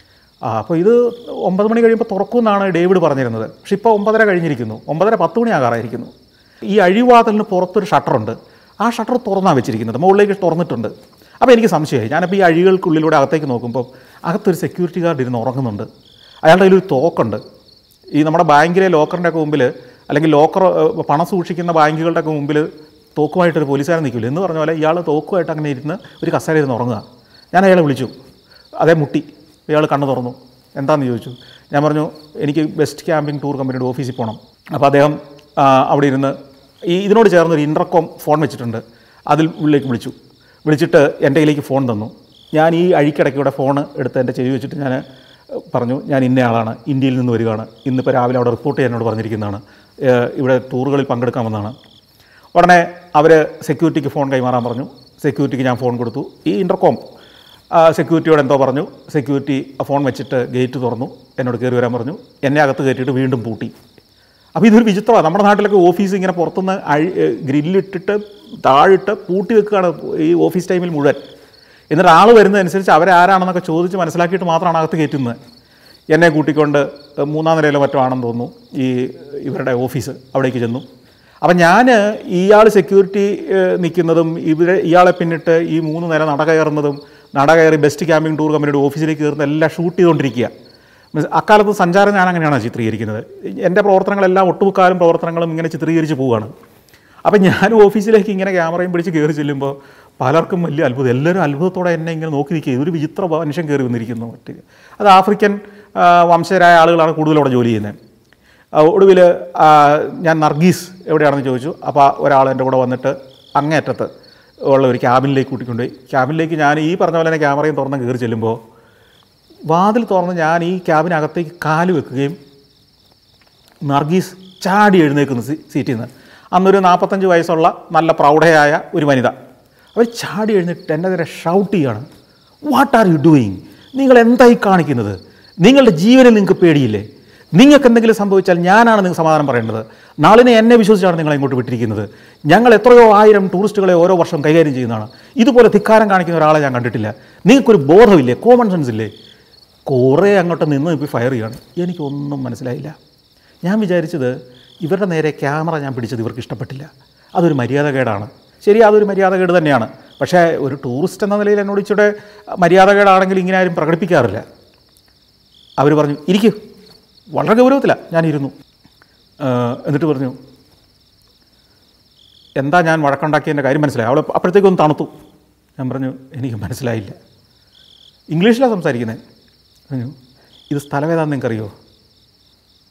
ആ അപ്പോൾ ഇത് ഒമ്പത് മണി കഴിയുമ്പോൾ തുറക്കുമെന്നാണ് ഡേവിഡ് പറഞ്ഞിരുന്നത് പക്ഷെ ഇപ്പോൾ ഒമ്പതര കഴിഞ്ഞിരിക്കുന്നു ഒമ്പതര പത്ത് മണി ആകാറായിരിക്കുന്നു ഈ അഴിവാതിലിന് പുറത്തൊരു ഷട്ടറുണ്ട് ആ ഷട്ടർ തുറന്നാണ് വെച്ചിരിക്കുന്നത് മുകളിലേക്ക് തുറന്നിട്ടുണ്ട് അപ്പോൾ എനിക്ക് സംശയമായി ഞാനപ്പോൾ ഈ അഴികൾക്കുള്ളിലൂടെ അകത്തേക്ക് നോക്കുമ്പോൾ അകത്തൊരു സെക്യൂരിറ്റി ഗാർഡ് ഇരുന്ന് ഉറങ്ങുന്നുണ്ട് അയാളുടെ കയ്യിൽ ഒരു തോക്കുണ്ട് ഈ നമ്മുടെ ബാങ്കിലെ ലോക്കറിൻ്റെ ഒക്കെ മുമ്പിൽ അല്ലെങ്കിൽ ലോക്കർ ഏഹ്, പണം സൂക്ഷിക്കുന്ന ബാങ്കുകളുടെ ഒക്കെ മുമ്പിൽ തോക്കുമായിട്ടൊരു പോലീസുകാരൻ നിൽക്കില്ല എന്ന് പറഞ്ഞ പോലെ ഇയാൾ തോക്കുമായിട്ട് അങ്ങനെ ഇരുന്ന് ഒരു കസേര ഇരുന്ന് ഉറങ്ങുക ഞാൻ അയാളെ വിളിച്ചു അതേ മുട്ടി ഇയാൾ കണ്ണു തുറന്നു എന്താണെന്ന് ചോദിച്ചു ഞാൻ പറഞ്ഞു എനിക്ക് ബെസ്റ്റ് ക്യാമ്പിംഗ് ടൂർ കമ്പനിയുടെ ഓഫീസിൽ പോകണം അപ്പോൾ അദ്ദേഹം ആ, അവിടെ ഇരുന്ന് ഈ ഇതിനോട് ചേർന്ന് ഒരു ഇൻ്റർകോം ഫോൺ വെച്ചിട്ടുണ്ട് അതിൽ ഉള്ളിലേക്ക് വിളിച്ചു വിളിച്ചിട്ട് എൻ്റെ കയ്യിലേക്ക് ഫോൺ തന്നു ഞാൻ ഈ അഴിക്കിടയ്ക്കൂടെ ഫോൺ എടുത്ത് എൻ്റെ ചെവി വെച്ചിട്ട് ഞാൻ പറഞ്ഞു ഞാൻ ഇന്ന ആളാണ് ഇന്ത്യയിൽ നിന്ന് വരികയാണ് ഇന്നിപ്പോൾ രാവിലെ അവിടെ റിപ്പോർട്ട് ചെയ്യാനോട് പറഞ്ഞിരിക്കുന്നതാണ് ഏഹ് ഇവിടെ ടൂറുകളിൽ പങ്കെടുക്കാമെന്നാണ് ഉടനെ അവർ സെക്യൂരിറ്റിക്ക് ഫോൺ കൈമാറാൻ പറഞ്ഞു സെക്യൂരിറ്റിക്ക് ഞാൻ ഫോൺ കൊടുത്തു ഈ ഇൻ്റർകോം സെക്യൂരിറ്റിയോട് എന്തോ പറഞ്ഞു സെക്യൂരിറ്റി ആ ഫോൺ വെച്ചിട്ട് ഗേറ്റ് തുറന്നു എന്നോട് കയറി വരാൻ പറഞ്ഞു എന്നെ അകത്ത് കയറ്റിയിട്ട് വീണ്ടും പൂട്ടി അപ്പോൾ ഇതൊരു വിചിത്രമാണ് നമ്മുടെ നാട്ടിലൊക്കെ ഓഫീസ് ഇങ്ങനെ പുറത്തുനിന്ന് അഴി ഏഹ് ഗ്രില്ലിട്ടിട്ട് താഴിട്ട് പൂട്ടി വെക്കുകയാണ് ഈ ഓഫീസ് ടൈമിൽ മുഴുവൻ എന്നിട്ട് ആൾ വരുന്നതനുസരിച്ച് അവരാരാണെന്നൊക്കെ ചോദിച്ച് മനസ്സിലാക്കിയിട്ട് മാത്രമാണ് അകത്ത് കയറ്റുന്നത് എന്നെ കൂട്ടിക്കൊണ്ട് മൂന്നാം നിലയിലോ മറ്റോ ആണെന്ന് തോന്നുന്നു ഈ ഇവരുടെ ഓഫീസ് അവിടേക്ക് ചെന്നു അപ്പം ഞാൻ ഇയാൾ സെക്യൂരിറ്റി നിൽക്കുന്നതും ഇവരെ ഇയാളെ പിന്നിട്ട് ഈ മൂന്ന് നില നട കയറുന്നതും നട കയറി ബെസ്റ്റ് ക്യാമ്പിംഗ് ടൂർ കമ്പനിയുടെ ഓഫീസിലേക്ക് കയറുന്ന എല്ലാം ഷൂട്ട് ചെയ്തുകൊണ്ടിരിക്കുക മീൻസ് അക്കാലത്ത് സഞ്ചാരം ഞാൻ അങ്ങനെയാണ് ചിത്രീകരിക്കുന്നത് എൻ്റെ പ്രവർത്തനങ്ങളെല്ലാം ഒട്ടുമുക്കാലും പ്രവർത്തനങ്ങളും ഇങ്ങനെ ചിത്രീകരിച്ച് പോവുകയാണ് അപ്പം ഞാൻ ഓഫീസിലേക്ക് ഇങ്ങനെ ക്യാമറയും പിടിച്ച് കയറി ചെല്ലുമ്പോൾ പലർക്കും വലിയ അത്ഭുതം എല്ലാവരും അത്ഭുതത്തോടെ എന്നെ ഇങ്ങനെ നോക്കി നിൽക്കുക ഇതൊരു വിചിത്ര മനുഷ്യൻ കയറി വന്നിരിക്കുന്നു മറ്റ് അത് ആഫ്രിക്കൻ ആ, വംശജരായ ആളുകളാണ് കൂടുതൽ അവിടെ ജോലി ചെയ്യുന്നത് ഒടുവിൽ ഞാൻ നർഗീസ് എവിടെയാണെന്ന് ചോദിച്ചു അപ്പോൾ ഒരാൾ എൻ്റെ കൂടെ വന്നിട്ട് അങ്ങേയറ്റത്ത് ഉള്ള ഒരു ക്യാബിനിലേക്ക് കൂട്ടിക്കൊണ്ടുപോയി ക്യാബിനിലേക്ക് ഞാൻ ഈ പറഞ്ഞ പോലെ തന്നെ ക്യാമറയും തുറന്ന് കയറി ചെല്ലുമ്പോൾ വാതിൽ തുറന്ന് ഞാൻ ഈ ക്യാബിനകത്തേക്ക് കാല് വെക്കുകയും നർഗീസ് ചാടി എഴുന്നേക്കുന്നു സീ- സീറ്റിൽ നിന്ന് അന്നൊരു നാൽപ്പത്തഞ്ച് വയസ്സുള്ള നല്ല പ്രൗഢയായ ഒരു വനിത അവർ ചാടി എഴുന്നേറ്റ് എൻ്റെ നേരെ ഷൗട്ട് ചെയ്യാണ് വാട്ട് ആർ യു ഡൂയിങ് നിങ്ങൾ എന്തായി കാണിക്കുന്നത് നിങ്ങളുടെ ജീവനിൽ നിങ്ങൾക്ക് പേടിയില്ലേ നിങ്ങൾക്ക് എന്തെങ്കിലും സംഭവിച്ചാൽ ഞാനാണ് നിങ്ങൾക്ക് സമാധാനം പറയേണ്ടത് നാളിനെ എന്നെ വിശ്വസിച്ചാണ് നിങ്ങളെ ഇങ്ങോട്ട് വിട്ടിരിക്കുന്നത് ഞങ്ങൾ എത്രയോ ആയിരം ടൂറിസ്റ്റുകളെ ഓരോ വർഷം കൈകാര്യം ചെയ്യുന്നതാണ് ഇതുപോലെ ധിക്കാരം കാണിക്കുന്ന ഒരാളെ ഞാൻ കണ്ടിട്ടില്ല നിങ്ങൾക്കൊരു ബോധമില്ലേ കോമൺ സെൻസ് ഇല്ലേ കുറേ അങ്ങോട്ട് നിന്ന് ഇപ്പോൾ ഫയർ ചെയ്യാണ് എനിക്കൊന്നും മനസ്സിലായില്ല ഞാൻ വിചാരിച്ചത് ഇവരുടെ നേരെ ക്യാമറ ഞാൻ പിടിച്ചത് ഇവർക്ക് ഇഷ്ടപ്പെട്ടില്ല അതൊരു മര്യാദകേടാണ് ശരി അതൊരു മര്യാദകേട് തന്നെയാണ് പക്ഷേ ഒരു ടൂറിസ്റ്റ് എന്ന നിലയിൽ എന്നോട് ഇച്ചിടെ മര്യാദകേടാണെങ്കിൽ ഇങ്ങനെ ആരും പ്രകടിപ്പിക്കാറില്ല അവർ പറഞ്ഞു ഇരിക്കൂ വളരെ ഗൗരവത്തിലാണ് ഞാൻ ഇരുന്നു ഏഹ് എന്നിട്ട് പറഞ്ഞു എന്താ ഞാൻ വഴക്കുണ്ടാക്കിയതിൻ്റെ കാര്യം മനസ്സിലായി അവൾ അപ്പോഴത്തേക്കൊന്ന് തണുത്തു ഞാൻ പറഞ്ഞു എനിക്ക് മനസ്സിലായില്ല ഇംഗ്ലീഷിലാണ് സംസാരിക്കുന്നത് പറഞ്ഞു ഇത് സ്ഥലം ഏതാണെന്ന് നിങ്ങൾക്കറിയോ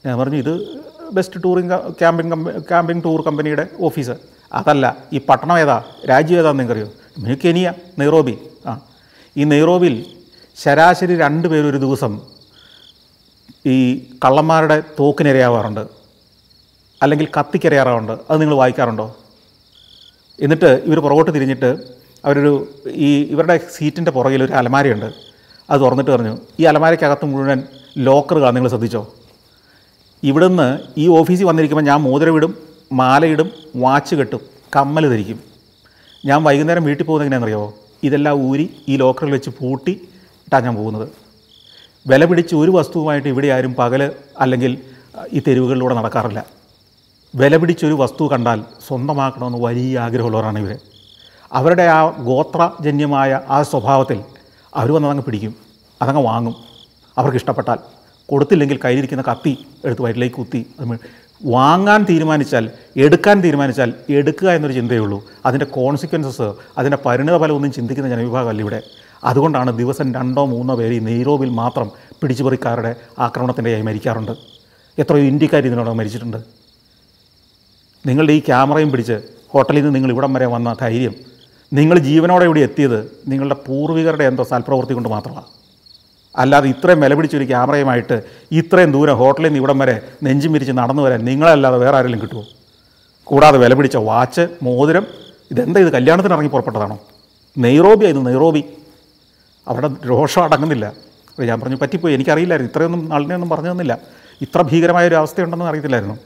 ഞാൻ പറഞ്ഞു ഇത് ബെസ്റ്റ് ടൂറിങ് ക- ക്യാമ്പിംഗ് കമ്പ ക്യാമ്പിംഗ് ടൂർ കമ്പനിയുടെ ഓഫീസ് അതല്ല ഈ പട്ടണം ഏതാ രാജ്യം ഏതാന്ന് നിങ്ങൾക്കറിയോ പിന്നെ കെനിയ നെയ്റോബി ആ ഈ നെയ്റോബിൽ ശരാശരി രണ്ട് പേര് ഒരു ദിവസം ഈ കള്ളന്മാരുടെ തോക്കിനിരയാവാറുണ്ട് അല്ലെങ്കിൽ കത്തിക്കിരയാറാറുണ്ട് അത് നിങ്ങൾ വായിക്കാറുണ്ടോ എന്നിട്ട് ഇവർ പുറകോട്ട് തിരിഞ്ഞിട്ട് അവരൊരു ഈ ഇവരുടെ സീറ്റിൻ്റെ പുറകിൽ ഒരു അലമാരയുണ്ട് അത് തുറന്നിട്ട് പറഞ്ഞു ഈ അലമാരയ്ക്കകത്ത് മുഴുവൻ ലോക്കറുകളാണ് നിങ്ങൾ ശ്രദ്ധിച്ചോ ഇവിടുന്ന് ഈ ഓഫീസിൽ വന്നിരിക്കുമ്പോൾ ഞാൻ മോതിരവിടും മാലയിടും വാച്ച് കെട്ടും കമ്മൽ ധരിക്കും ഞാൻ വൈകുന്നേരം വീട്ടിൽ പോകുന്നത് എങ്ങനെയാണെന്നറിയോ ഇതെല്ലാം ഊരി ഈ ലോക്കറിൽ വെച്ച് പൂട്ടി ഇട്ടാണ് ഞാൻ പോകുന്നത് വില പിടിച്ച് ഒരു വസ്തുവുമായിട്ട് ഇവിടെ ആരും പകല് അല്ലെങ്കിൽ ഈ തെരുവുകളിലൂടെ നടക്കാറില്ല വില പിടിച്ചൊരു വസ്തു കണ്ടാൽ സ്വന്തമാക്കണമെന്ന് വലിയ ആഗ്രഹമുള്ളവരാണ് ഇവർ അവരുടെ ആ ഗോത്രജന്യമായ ആ സ്വഭാവത്തിൽ അവർ വന്നതങ്ങ് പിടിക്കും അതങ്ങ് വാങ്ങും അവർക്ക് ഇഷ്ടപ്പെട്ടാൽ കൊടുത്തില്ലെങ്കിൽ കയ്യിലിരിക്കുന്ന കത്തി എടുത്ത് വയറ്റിലേക്ക് കുത്തി അത് മേ- വാങ്ങാൻ തീരുമാനിച്ചാൽ എടുക്കാൻ തീരുമാനിച്ചാൽ എടുക്കുക എന്നൊരു ചിന്തയേ ഉള്ളൂ അതിൻ്റെ കോൺസിക്വൻസസ് അതിൻ്റെ പരിണിത ഫലം ഒന്നും ചിന്തിക്കുന്ന ജനവിഭാഗമല്ല ഇവിടെ അതുകൊണ്ടാണ് ദിവസം രണ്ടോ മൂന്നോ പേര് ഈ നെയ്റോബിൽ മാത്രം പിടിച്ചുപറിക്കാരുടെ ആക്രമണത്തിൻ്റെ കൈ മരിക്കാറുണ്ട് എത്രയോ ഇന്ത്യക്കാർ ഇതിനോടകം മരിച്ചിട്ടുണ്ട് നിങ്ങളുടെ ഈ ക്യാമറയും പിടിച്ച് ഹോട്ടലിൽ നിന്ന് നിങ്ങൾ ഇവിടം വരെ വന്ന ധൈര്യം നിങ്ങൾ ജീവനോടെ ഇവിടെ എത്തിയത് നിങ്ങളുടെ പൂർവികരുടെ എന്തോ സൽപ്രവൃത്തി കൊണ്ട് മാത്രമാണ് അല്ലാതെ ഇത്രയും വില പിടിച്ചൊരു ക്യാമറയുമായിട്ട് ഇത്രയും ദൂരം ഹോട്ടലിൽ നിന്ന് ഇവിടം വരെ നെഞ്ചും വിരിച്ച് നടന്നു വരാൻ നിങ്ങളല്ലാതെ വേറെ ആരെങ്കിലും കിട്ടുമോ കൂടാതെ വില പിടിച്ച വാച്ച് മോതിരം ഇതെന്താ ഇത് കല്യാണത്തിന് ഇറങ്ങി പുറപ്പെട്ടതാണോ നെയ്റോബി ഇത് നെയ്റോബി അവിടെ രോഷം അടങ്ങുന്നില്ല അപ്പോൾ ഞാൻ പറഞ്ഞു പറ്റിപ്പോയി എനിക്കറിയില്ലായിരുന്നു ഇത്രയൊന്നും ആളിനെയൊന്നും പറഞ്ഞു തന്നില്ല ഇത്ര ഭീകരമായ ഒരു അവസ്ഥയുണ്ടെന്ന് അറിയത്തില്ലായിരുന്നു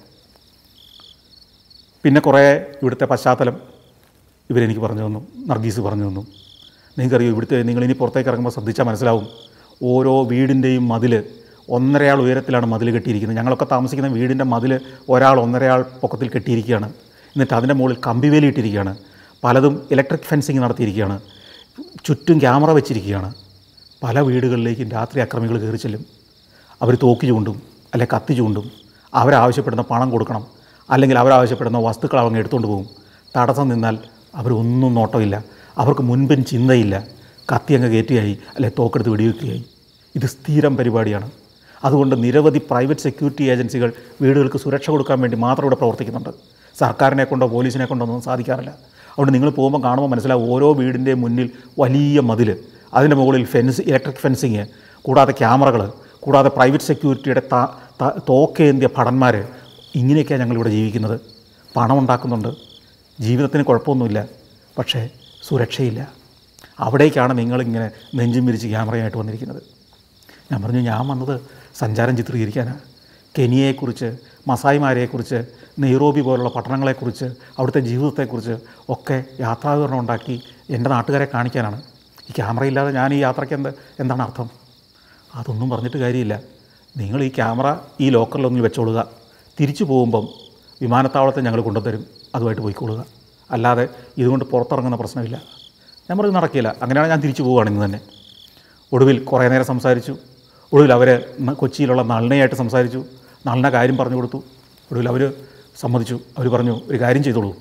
പിന്നെ കുറേ ഇവിടുത്തെ പശ്ചാത്തലം ഇവരെനിക്ക് പറഞ്ഞു തന്നു നർഗീസ് പറഞ്ഞു തന്നു നിങ്ങൾക്കറിയോ ഇവിടുത്തെ നിങ്ങളിനി പുറത്തേക്ക് ഇറങ്ങുമ്പോൾ ശ്രദ്ധിച്ചാൽ മനസ്സിലാവും ഓരോ വീടിൻ്റെയും മതിൽ ഒന്നരയാൾ ഉയരത്തിലാണ് മതിൽ കെട്ടിയിരിക്കുന്നത് ഞങ്ങളൊക്കെ താമസിക്കുന്ന വീടിൻ്റെ മതിൽ ഒരാൾ ഒന്നരയാൾ പൊക്കത്തിൽ കെട്ടിയിരിക്കുകയാണ് എന്നിട്ട് അതിൻ്റെ മുകളിൽ കമ്പിവേലി ഇട്ടിരിക്കുകയാണ് പലതും ഇലക്ട്രിക് ഫെൻസിങ് നടത്തിയിരിക്കുകയാണ് ചുറ്റും ക്യാമറ വെച്ചിരിക്കുകയാണ് പല വീടുകളിലേക്കും രാത്രി അക്രമികൾ കയറി ചെല്ലും അവർ തോക്ക് ചൂണ്ടും അല്ലെ കത്തി ചൂണ്ടും അവരാവശ്യപ്പെടുന്ന പണം കൊടുക്കണം അല്ലെങ്കിൽ അവരാവശ്യപ്പെടുന്ന വസ്തുക്കൾ അവങ്ങ് എടുത്തുകൊണ്ട് പോകും തടസ്സം നിന്നാൽ അവരൊന്നും നോട്ടമില്ല അവർക്ക് മുൻപിൻ ചിന്തയില്ല കത്തി അങ്ങ് കയറ്റുകയായി അല്ലെ തോക്കെടുത്ത് വെടിവെക്കുകയായി ഇത് സ്ഥിരം പരിപാടിയാണ് അതുകൊണ്ട് നിരവധി പ്രൈവറ്റ് സെക്യൂരിറ്റി ഏജൻസികൾ വീടുകൾക്ക് സുരക്ഷ കൊടുക്കാൻ വേണ്ടി മാത്രം ഇവിടെ പ്രവർത്തിക്കുന്നുണ്ട് സർക്കാരിനെ കൊണ്ടോ പോലീസിനെ കൊണ്ടോ ഒന്നും സാധിക്കാറില്ല അതുകൊണ്ട് നിങ്ങൾ പോകുമ്പോൾ കാണുമ്പോൾ മനസ്സിലാവും ഓരോ വീടിൻ്റെ മുന്നിൽ വലിയ മതിൽ അതിൻ്റെ മുകളിൽ ഫെൻസ് ഇലക്ട്രിക് ഫെൻസിങ് കൂടാതെ ക്യാമറകൾ കൂടാതെ പ്രൈവറ്റ് സെക്യൂരിറ്റിയുടെ ത ത- തോക്കേന്തിയ ഭടന്മാർ ഇങ്ങനെയൊക്കെയാണ് ഞങ്ങളിവിടെ ജീവിക്കുന്നത് പണം ഉണ്ടാക്കുന്നുണ്ട് ജീവിതത്തിന് കുഴപ്പമൊന്നുമില്ല പക്ഷേ സുരക്ഷയില്ല അവിടേക്കാണ് നിങ്ങളിങ്ങനെ നെഞ്ചും വിരിച്ച് ക്യാമറയായിട്ട് വന്നിരിക്കുന്നത് ഞാൻ പറഞ്ഞു ഞാൻ വന്നത് സഞ്ചാരം ചിത്രീകരിക്കാനാണ് കെനിയയെക്കുറിച്ച് മസായിമാരെക്കുറിച്ച് നെയ്റോബി പോലുള്ള പട്ടണങ്ങളെക്കുറിച്ച് അവിടുത്തെ ജീവിതത്തെക്കുറിച്ച് ഒക്കെ യാത്രാവിവരണം ഉണ്ടാക്കി എൻ്റെ നാട്ടുകാരെ കാണിക്കാനാണ് ഈ ക്യാമറയില്ലാതെ ഞാൻ ഈ യാത്രയ്ക്ക് എന്ത് എന്താണ് അർത്ഥം അതൊന്നും പറഞ്ഞിട്ട് കാര്യമില്ല നിങ്ങൾ ഈ ക്യാമറ ഈ ലോക്കറിലൊന്നിൽ വെച്ചോളുക തിരിച്ചു പോകുമ്പം വിമാനത്താവളത്തിൽ ഞങ്ങൾ കൊണ്ടുതരും അതുമായിട്ട് പോയിക്കൊള്ളുക അല്ലാതെ ഇതുകൊണ്ട് പുറത്തിറങ്ങുന്ന പ്രശ്നമില്ല ഞാൻ പറഞ്ഞു നടക്കില്ല അങ്ങനെയാണ് ഞാൻ തിരിച്ചു പോവുകയാണ് ഇന്ന് തന്നെ ഒടുവിൽ കുറേ നേരം സംസാരിച്ചു ഒടുവിൽ അവർ കൊച്ചിയിലുള്ള നളിനയായിട്ട് സംസാരിച്ചു നളിന കാര്യം പറഞ്ഞു കൊടുത്തു ഒടുവിൽ അവർ സമ്മതിച്ചു അവർ പറഞ്ഞു ഒരു കാര്യം ചെയ്തോളൂ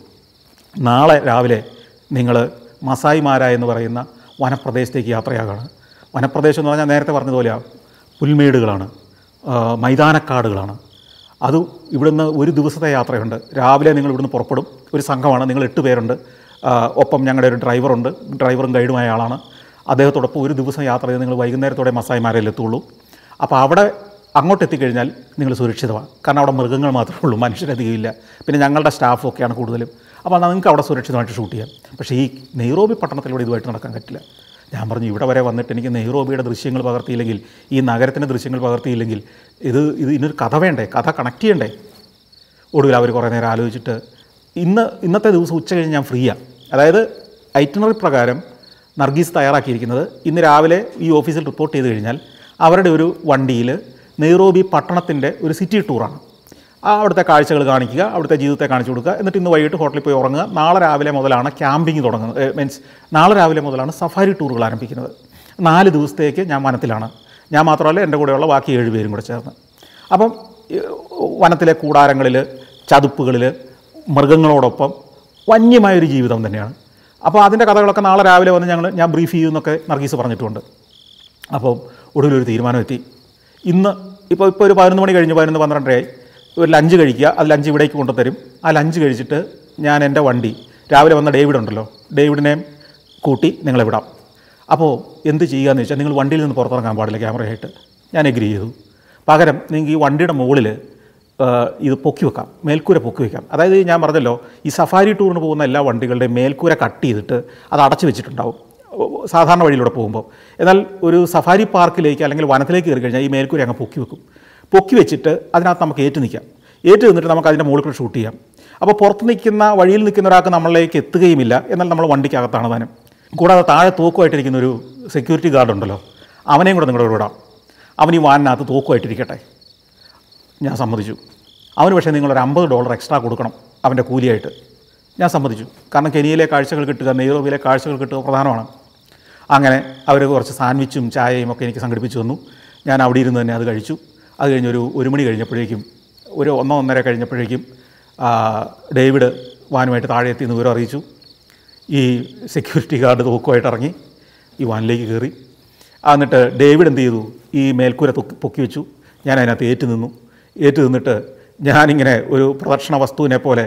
നാളെ രാവിലെ നിങ്ങൾ മസായിമാര എന്ന് പറയുന്ന വനപ്രദേശത്തേക്ക് യാത്രയാകാണ് വനപ്രദേശം എന്ന് പറഞ്ഞാൽ നേരത്തെ പറഞ്ഞതുപോലെയാണ് പുൽമേടുകളാണ് ആ, മൈതാനക്കാടുകളാണ് അത് ഇവിടുന്ന് ഒരു ദിവസത്തെ യാത്രയുണ്ട് രാവിലെ നിങ്ങൾ ഇവിടുന്ന് പുറപ്പെടും ഒരു സംഘമാണ് നിങ്ങൾ എട്ട് പേരുണ്ട് ആ, ഒപ്പം ഞങ്ങളുടെ ഒരു ഡ്രൈവറുണ്ട് ഡ്രൈവറും ഗൈഡുമായ ആളാണ് അദ്ദേഹത്തോടൊപ്പം ഒരു ദിവസം യാത്ര ചെയ്ത് നിങ്ങൾ വൈകുന്നേരത്തോടെ മസായിമാരയിൽ എത്തുള്ളൂ അപ്പോൾ അവിടെ അങ്ങോട്ട് എത്തിക്കഴിഞ്ഞാൽ നിങ്ങൾ സുരക്ഷിതമാണ് കാരണം അവിടെ മൃഗങ്ങൾ മാത്രമേ ഉള്ളൂ മനുഷ്യരധികം ഇല്ല പിന്നെ ഞങ്ങളുടെ സ്റ്റാഫൊക്കെയാണ് കൂടുതലും അപ്പോൾ നിങ്ങൾക്ക് അവിടെ സുരക്ഷിതമായിട്ട് ഷൂട്ട് ചെയ്യാം പക്ഷേ ഈ നെയ്റോബി പട്ടണത്തിലൂടെ ഇതുമായിട്ട് നടക്കാൻ പറ്റില്ല ഞാൻ പറഞ്ഞു ഇവിടെ വരെ വന്നിട്ട് എനിക്ക് നെയ്റോബിയുടെ ദൃശ്യങ്ങൾ പകർത്തിയില്ലെങ്കിൽ ഈ നഗരത്തിൻ്റെ ദൃശ്യങ്ങൾ പകർത്തിയില്ലെങ്കിൽ ഇത് ഇത് ഇതിനൊരു കഥ വേണ്ടേ കഥ കണക്ട് ചെയ്യണ്ടേ ഒടുവിൽ അവർ കുറേ നേരം ആലോചിച്ചിട്ട് ഇന്ന് ഇന്നത്തെ ദിവസം ഉച്ച കഴിഞ്ഞ് ഞാൻ ഫ്രീയാണ് അതായത് ഐറ്റണറി പ്രകാരം നർഗീസ് തയ്യാറാക്കിയിരിക്കുന്നത് ഇന്ന് രാവിലെ ഈ ഓഫീസിൽ റിപ്പോർട്ട് ചെയ്ത് കഴിഞ്ഞാൽ അവരുടെ ഒരു വണ്ടിയിൽ നെയ്റോബി പട്ടണത്തിൻ്റെ ഒരു സിറ്റി ടൂറാണ് ആ അവിടുത്തെ കാഴ്ചകൾ കാണിക്കുക അവിടുത്തെ ജീവിതത്തെ കാണിച്ചു കൊടുക്കുക എന്നിട്ട് ഇന്ന് വൈകിട്ട് ഹോട്ടലിൽ പോയി ഉറങ്ങുക നാളെ രാവിലെ മുതലാണ് ക്യാമ്പിംഗ് തുടങ്ങുന്നത് മീൻസ് നാളെ രാവിലെ മുതലാണ് സഫാരി ടൂറുകൾ ആരംഭിക്കുന്നത് നാല് ദിവസത്തേക്ക് ഞാൻ വനത്തിലാണ് ഞാൻ മാത്രമല്ല എൻ്റെ കൂടെയുള്ള ബാക്കി ഏഴ് പേരും കൂടെ ചേർന്ന് അപ്പം ഈ വനത്തിലെ കൂടാരങ്ങളിൽ ചതുപ്പുകളിൽ മൃഗങ്ങളോടൊപ്പം വന്യമായൊരു ജീവിതം തന്നെയാണ് അപ്പോൾ അതിൻ്റെ കഥകളൊക്കെ നാളെ രാവിലെ വന്ന് ഞങ്ങൾ ഞാൻ ബ്രീഫ് ചെയ്യുമെന്നൊക്കെ നർഗീസ് പറഞ്ഞിട്ടുണ്ട് അപ്പോൾ ഒടുവിലൊരു തീരുമാനമെത്തി ഇന്ന് ഇപ്പോൾ ഇപ്പോൾ ഒരു പതിനൊന്ന് മണി കഴിഞ്ഞ് പതിനൊന്ന് പന്ത്രണ്ടരയായി ഒരു ലഞ്ച് കഴിക്കുക അത് ലഞ്ച് ഇവിടേക്ക് കൊണ്ടുതരും ആ ലഞ്ച് കഴിച്ചിട്ട് ഞാൻ എൻ്റെ വണ്ടി രാവിലെ വന്ന ഡേവിഡ് ഉണ്ടല്ലോ ഡേവിഡിനെയും കൂട്ടി നിങ്ങളെ വിടാം അപ്പോൾ എന്ത് ചെയ്യുകയെന്ന് വെച്ചാൽ നിങ്ങൾ വണ്ടിയിൽ നിന്ന് പുറത്തിറങ്ങാൻ പാടില്ല ക്യാമറയായിട്ട് ഞാൻ എഗ്രി ചെയ്തു പകരം നിങ്ങൾക്ക് ഈ വണ്ടിയുടെ മുകളിൽ ഇത് പൊക്കി വെക്കാം മേൽക്കൂര പൊക്കി വെക്കാം അതായത് ഞാൻ പറഞ്ഞല്ലോ ഈ സഫാരി ടൂറിന് പോകുന്ന എല്ലാ വണ്ടികളുടെയും മേൽക്കൂര കട്ട് ചെയ്തിട്ട് അത് അടച്ചു വെച്ചിട്ടുണ്ടാവും സാധാരണ വഴിയിലൂടെ പോകുമ്പോൾ എന്നാൽ ഒരു സഫാരി പാർക്കിലേക്ക് അല്ലെങ്കിൽ വനത്തിലേക്ക് കയറി കഴിഞ്ഞാൽ ഈ മേൽക്കൂര അങ്ങ് പൊക്കി വെക്കും പൊക്കി വെച്ചിട്ട് അതിനകത്ത് നമുക്ക് ഏറ്റു നിൽക്കാം ഏറ്റു നിന്നിട്ട് നമുക്ക് അതിൻ്റെ മുകളിൽ കൂടെ ഷൂട്ട് ചെയ്യാം അപ്പോൾ പുറത്ത് നിൽക്കുന്ന വഴിയിൽ നിൽക്കുന്ന ഒരാൾക്ക് നമ്മളിലേക്ക് എത്തുകയുമില്ല എന്നാൽ നമ്മൾ വണ്ടിക്കകത്താണ് താനും കൂടാതെ താഴെ തൂക്കുമായിട്ടിരിക്കുന്ന ഒരു സെക്യൂരിറ്റി ഗാർഡ് ഉണ്ടല്ലോ അവനെയും കൂടെ നിങ്ങളുടെ വിടാം അവൻ ഈ വാനിനകത്ത് തൂക്കുമായിട്ടിരിക്കട്ടെ ഞാൻ സമ്മതിച്ചു അവന് പക്ഷേ നിങ്ങളൊരു അമ്പത് ഡോളർ എക്സ്ട്രാ കൊടുക്കണം അവൻ്റെ കൂലിയായിട്ട് ഞാൻ സമ്മതിച്ചു കാരണം കെനിയയിലെ കാഴ്ചകൾ കിട്ടുക നെയ്റോബിയിലെ കാഴ്ചകൾ കിട്ടുക പ്രധാനമാണ് അങ്ങനെ അവർ കുറച്ച് സാൻഡ്വിച്ചും ചായയും ഒക്കെ എനിക്ക് സംഘടിപ്പിച്ചു തന്നു ഞാൻ അവിടെ ഇരുന്ന് തന്നെ അത് കഴിച്ചു അത് കഴിഞ്ഞൊരു ഒരു മണി കഴിഞ്ഞപ്പോഴേക്കും ഒരു ഒന്നോ ഒന്നര കഴിഞ്ഞപ്പോഴേക്കും ആ, ഡേവിഡ് വാനുമായിട്ട് താഴെ എത്തി എന്ന് വിവരം അറിയിച്ചു ഈ സെക്യൂരിറ്റി ഗാർഡ് തൂക്കുമായിട്ട് ഇറങ്ങി ഈ വാനിലേക്ക് കയറി ആ, എന്നിട്ട് ഡേവിഡ് എന്ത് ചെയ്തു ഈ മേൽക്കൂര പൊക്കി പൊക്കി വെച്ചു ഞാൻ അതിനകത്ത് ഏറ്റു നിന്നു ഏറ്റു നിന്നിട്ട് ഞാനിങ്ങനെ ഒരു പ്രദർശന വസ്തുവിനെ പോലെ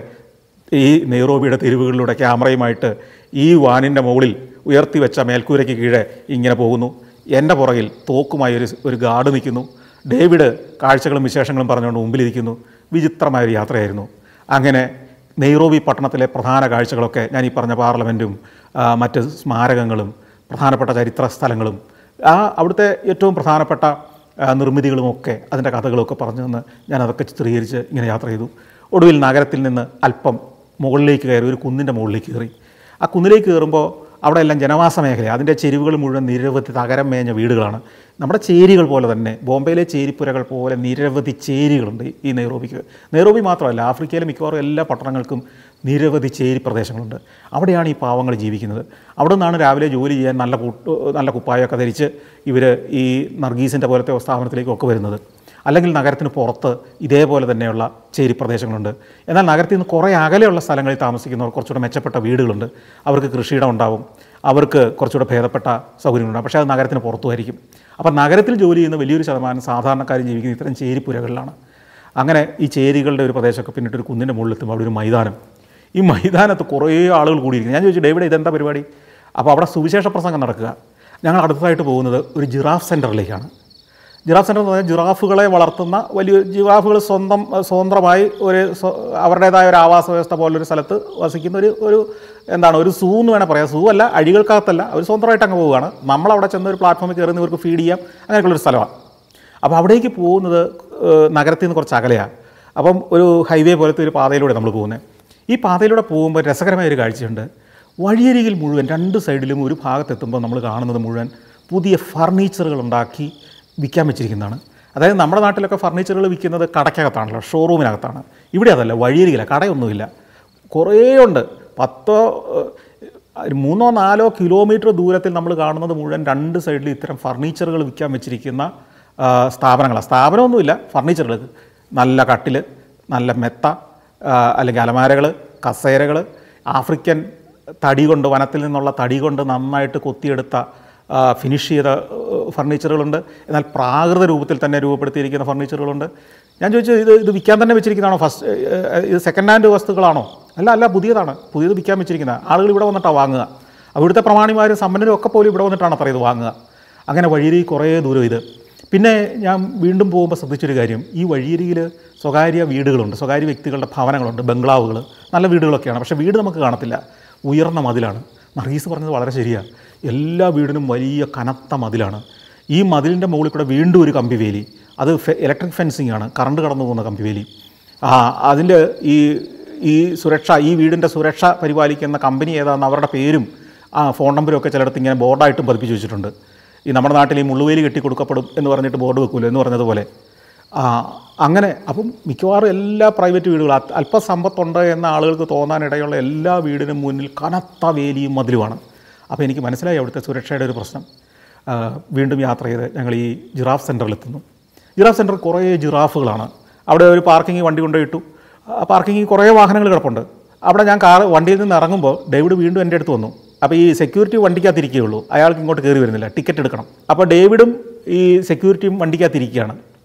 ഈ നെയ്റോബിയുടെ തെരുവുകളിലൂടെ ക്യാമറയുമായിട്ട് ഈ വാനിൻ്റെ മുകളിൽ ഉയർത്തി വെച്ച മേൽക്കൂരയ്ക്ക് കീഴെ ഇങ്ങനെ പോകുന്നു എൻ്റെ പുറകിൽ തോക്കുമായി ഒരു ഒരു ഗാർഡ് നിൽക്കുന്നു ഡേവിഡ് കാഴ്ചകളും വിശേഷങ്ങളും പറഞ്ഞുകൊണ്ട് മുമ്പിലിരിക്കുന്നു വിചിത്രമായ ഒരു യാത്രയായിരുന്നു അങ്ങനെ നെയ്റോബി പട്ടണത്തിലെ പ്രധാന കാഴ്ചകളൊക്കെ ഞാൻ ഈ പറഞ്ഞ പാർലമെൻറ്റും ആ, മറ്റ് സ്മാരകങ്ങളും പ്രധാനപ്പെട്ട ചരിത്ര സ്ഥലങ്ങളും ആ അവിടുത്തെ ഏറ്റവും പ്രധാനപ്പെട്ട ആ, നിർമ്മിതികളുമൊക്കെ അതിൻ്റെ കഥകളൊക്കെ പറഞ്ഞു തന്ന് ഞാൻ അതൊക്കെ ചിത്രീകരിച്ച് ഇങ്ങനെ യാത്ര ചെയ്തു ഒടുവിൽ നഗരത്തിൽ നിന്ന് അല്പം മുകളിലേക്ക് കയറി ഒരു കുന്നിൻ്റെ മുകളിലേക്ക് കയറി ആ കുന്നിലേക്ക് കയറുമ്പോൾ അവിടെ എല്ലാം ജനവാസ മേഖല അതിൻ്റെ ചെരുവുകൾ മുഴുവൻ നിരവധി തകരം മേഞ്ഞ വീടുകളാണ് നമ്മുടെ ചേരികൾ പോലെ തന്നെ ബോംബെയിലെ ചേരിപ്പുരകൾ പോലെ നിരവധി ചേരികളുണ്ട് ഈ നെയ്റോബിക്ക് നെയ്റോബി മാത്രമല്ല ആഫ്രിക്കയിലെ മിക്കവാറും എല്ലാ പട്ടണങ്ങൾക്കും നിരവധി ചേരി പ്രദേശങ്ങളുണ്ട് അവിടെയാണ് ഈ പാവങ്ങൾ ജീവിക്കുന്നത് അവിടെ നിന്നാണ് രാവിലെ ജോലി ചെയ്യാൻ നല്ല കൂട്ട് നല്ല കുപ്പായമൊക്കെ ധരിച്ച് ഇവർ ഈ നർഗീസിൻ്റെ പോലത്തെ സ്ഥാപനത്തിലേക്കൊക്കെ വരുന്നത് അല്ലെങ്കിൽ നഗരത്തിന് പുറത്ത് ഇതേപോലെ തന്നെയുള്ള ചേരി പ്രദേശങ്ങളുണ്ട് എന്നാൽ നഗരത്തിൽ നിന്ന് കുറേ അകലെയുള്ള സ്ഥലങ്ങളിൽ താമസിക്കുന്നവർ കുറച്ചുകൂടെ മെച്ചപ്പെട്ട വീടുകളുണ്ട് അവർക്ക് കൃഷിയിടം ഉണ്ടാവും അവർക്ക് കുറച്ചുകൂടെ ഭേദപ്പെട്ട സൗകര്യങ്ങളുണ്ടാവും പക്ഷേ അത് നഗരത്തിന് പുറത്തുമായിരിക്കും അപ്പോൾ നഗരത്തിൽ ജോലി ചെയ്യുന്ന വലിയൊരു ശതമാനം സാധാരണക്കാരും ജീവിക്കുന്ന ഇത്തരം ചേരിപ്പുരകളിലാണ് അങ്ങനെ ഈ ചേരികളുടെ ഒരു പ്രദേശമൊക്കെ പിന്നിട്ട് ഒരു കുന്നിൻ്റെ മുകളിലെത്തുമ്പോൾ അവിടെ ഒരു മൈതാനം ഈ മൈതാനത്ത് കുറേ ആളുകൾ കൂടിയിരിക്കുന്നു ഞാൻ ചോദിച്ചു ഡേവിടെ ഇതെന്താ പരിപാടി അപ്പോൾ അവിടെ സുവിശേഷ പ്രസംഗം നടക്കുക ഞങ്ങൾ അടുത്തതായിട്ട് പോകുന്നത് ഒരു ജിറാഫ് സെൻറ്ററിലേക്കാണ് ജിറാഫ് സെൻ്റർ എന്ന് പറഞ്ഞാൽ ജിറാഫുകളെ വളർത്തുന്ന വലിയ ജിറാഫുകൾ സ്വന്തം സ്വതന്ത്രമായി ഒരു സ്വ- അവരുടേതായ ഒരു ആവാസ വ്യവസ്ഥ പോലൊരു സ്ഥലത്ത് വസിക്കുന്ന ഒരു ഒരു എന്താണ് ഒരു സൂ എന്ന് വേണേൽ പറയാം സൂ അല്ല അഴികൾക്കകത്തല്ല അവർ സ്വതന്ത്രമായിട്ട് അങ്ങ് പോവുകയാണ് നമ്മളവിടെ ചെന്ന് ഒരു പ്ലാറ്റ്ഫോമിൽ കയറി ഇവർക്ക് ഫീഡ് ചെയ്യാം അങ്ങനെയൊക്കെയുള്ളൊരു സ്ഥലമാണ് അപ്പോൾ അവിടേക്ക് പോകുന്നത് ഏഹ്, നഗരത്തിൽ നിന്ന് കുറച്ച് അകലെയാണ് അപ്പം ഒരു ഹൈവേ പോലത്തെ ഒരു പാതയിലൂടെ നമ്മൾ പോകുന്നത് ഈ പാതയിലൂടെ പോകുമ്പോൾ രസകരമായ ഒരു കാഴ്ചയുണ്ട് വഴിയരികിൽ മുഴുവൻ രണ്ട് സൈഡിലും ഒരു ഭാഗത്തെത്തുമ്പോൾ നമ്മൾ കാണുന്നത് മുഴുവൻ പുതിയ ഫർണിച്ചറുകൾ ഉണ്ടാക്കി വിൽക്കാൻ വെച്ചിരിക്കുന്നതാണ് അതായത് നമ്മുടെ നാട്ടിലൊക്കെ ഫർണിച്ചറുകൾ വിൽക്കുന്നത് കടയ്ക്കകത്താണല്ലോ ഷോറൂമിനകത്താണ് ഇവിടെ അതല്ല വഴിയരികില്ല കടയൊന്നുമില്ല കുറേ ഉണ്ട് പത്തോ ഏഹ്, ഒരു മൂന്നോ നാലോ കിലോമീറ്റർ ദൂരത്തിൽ നമ്മൾ കാണുന്നത് മുഴുവൻ രണ്ട് സൈഡിൽ ഇത്തരം ഫർണിച്ചറുകൾ വിൽക്കാൻ വെച്ചിരിക്കുന്ന ആ, സ്ഥാപനങ്ങളാണ് സ്ഥാപനമൊന്നുമില്ല ഫർണിച്ചറുകൾ നല്ല കട്ടിൽ നല്ല മെത്ത ആ, അല്ലെങ്കിൽ അലമാരകൾ കസേരകൾ ആഫ്രിക്കൻ തടി കൊണ്ട് വനത്തിൽ നിന്നുള്ള തടി കൊണ്ട് നന്നായിട്ട് കൊത്തിയെടുത്ത ആ, ഫിനിഷ് ചെയ്ത ഏഹ്, ഫർണിച്ചറുകളുണ്ട് എന്നാൽ പ്രാകൃത രൂപത്തിൽ തന്നെ രൂപപ്പെടുത്തിയിരിക്കുന്ന ഫർണിച്ചറുകളുണ്ട് ഞാൻ ചോദിച്ചു ഇത് ഇത് വിൽക്കാൻ തന്നെ വെച്ചിരിക്കുന്നതാണോ ഫസ്റ്റ് ഏഹ്, ഇത് സെക്കൻഡ് ഹാൻഡ് വസ്തുക്കളാണോ അല്ല അല്ല പുതിയതാണ് പുതിയത് വിൽക്കാൻ വെച്ചിരിക്കുന്നത് ആളുകൾ ഇവിടെ വന്നിട്ടാണ് വാങ്ങുക അവിടുത്തെ പ്രമാണിമാരും സമ്പന്നരും ഒക്കെ പോലും ഇവിടെ വന്നിട്ടാണ് അത്ര ഇത് വാങ്ങുക അങ്ങനെ വഴിയരികിൽ കുറേ ദൂരം ഇത് പിന്നെ ഞാൻ വീണ്ടും പോകുമ്പോൾ ശ്രദ്ധിച്ചൊരു കാര്യം ഈ വഴിയരികിൽ സ്വകാര്യ വീടുകളുണ്ട് സ്വകാര്യ വ്യക്തികളുടെ ഭവനങ്ങളുണ്ട് ബംഗ്ലാവുകൾ നല്ല വീടുകളൊക്കെയാണ് പക്ഷേ വീട് നമുക്ക് കാണത്തില്ല ഉയർന്ന മതിലാണ് നർഗീസ് പറഞ്ഞത് വളരെ ശരിയാണ് എല്ലാ വീടിനും വലിയ കനത്ത മതിലാണ് ഈ മതിലിൻ്റെ മുകളിൽ കൂടെ വീണ്ടും ഒരു കമ്പിവേലി അത് ഇലക്ട്രിക് ഫെൻസിങ് ആണ് കറണ്ട് കടന്നു പോകുന്ന കമ്പിവേലി ആ അതിൻ്റെ ഈ ഈ സുരക്ഷ ഈ വീടിൻ്റെ സുരക്ഷ പരിപാലിക്കുന്ന കമ്പനി ഏതാണെന്ന് അവരുടെ പേരും ആ ഫോൺ നമ്പരും ഒക്കെ ചിലയിടത്ത് ഇങ്ങനെ ബോർഡായിട്ടും പതിപ്പിച്ച് വെച്ചിട്ടുണ്ട് ഈ നമ്മുടെ നാട്ടിൽ ഈ മുള്ളുവേലി കെട്ടി കൊടുക്കപ്പെടും എന്ന് പറഞ്ഞിട്ട് ബോർഡ് വെക്കുമല്ലോ എന്ന് പറഞ്ഞതുപോലെ ആ, അങ്ങനെ അപ്പം മിക്കവാറും എല്ലാ പ്രൈവറ്റ് വീടുകളും അത് അല്പ സമ്പത്തുണ്ട് എന്ന ആളുകൾക്ക് തോന്നാനിടയുള്ള എല്ലാ വീടിനും മുന്നിൽ കനത്ത വേലിയും മതിലുമാണ് അപ്പോൾ എനിക്ക് മനസ്സിലായി അവിടുത്തെ സുരക്ഷയുടെ ഒരു പ്രശ്നം ആ, വീണ്ടും യാത്ര ചെയ്ത് ഞങ്ങൾ ഈ ജിറാഫ് സെൻറ്ററിലെത്തുന്നു ജിറാഫ് സെൻറ്റർ കുറേ ജിറാഫുകളാണ് അവിടെ ഒരു പാർക്കിംഗ് വണ്ടി കൊണ്ടുപോയിട്ടു ആ പാർക്കിങ്ങിൽ കുറേ വാഹനങ്ങൾ കിടപ്പുണ്ട് അവിടെ ഞാൻ കാർ വണ്ടിയിൽ നിന്ന് ഇറങ്ങുമ്പോൾ ഡേവിഡ് വീണ്ടും എൻ്റെ അടുത്ത് വന്നു അപ്പോൾ ഈ സെക്യൂരിറ്റി വണ്ടിക്കകത്തിരിക്കുകയുള്ളൂ അയാൾക്ക് ഇങ്ങോട്ട് കയറി വരുന്നില്ല ടിക്കറ്റ് എടുക്കണം അപ്പോൾ ഡേവിഡും ഈ സെക്യൂരിറ്റിയും വണ്ടിക്കകത്തിരിക്കുകയാണ്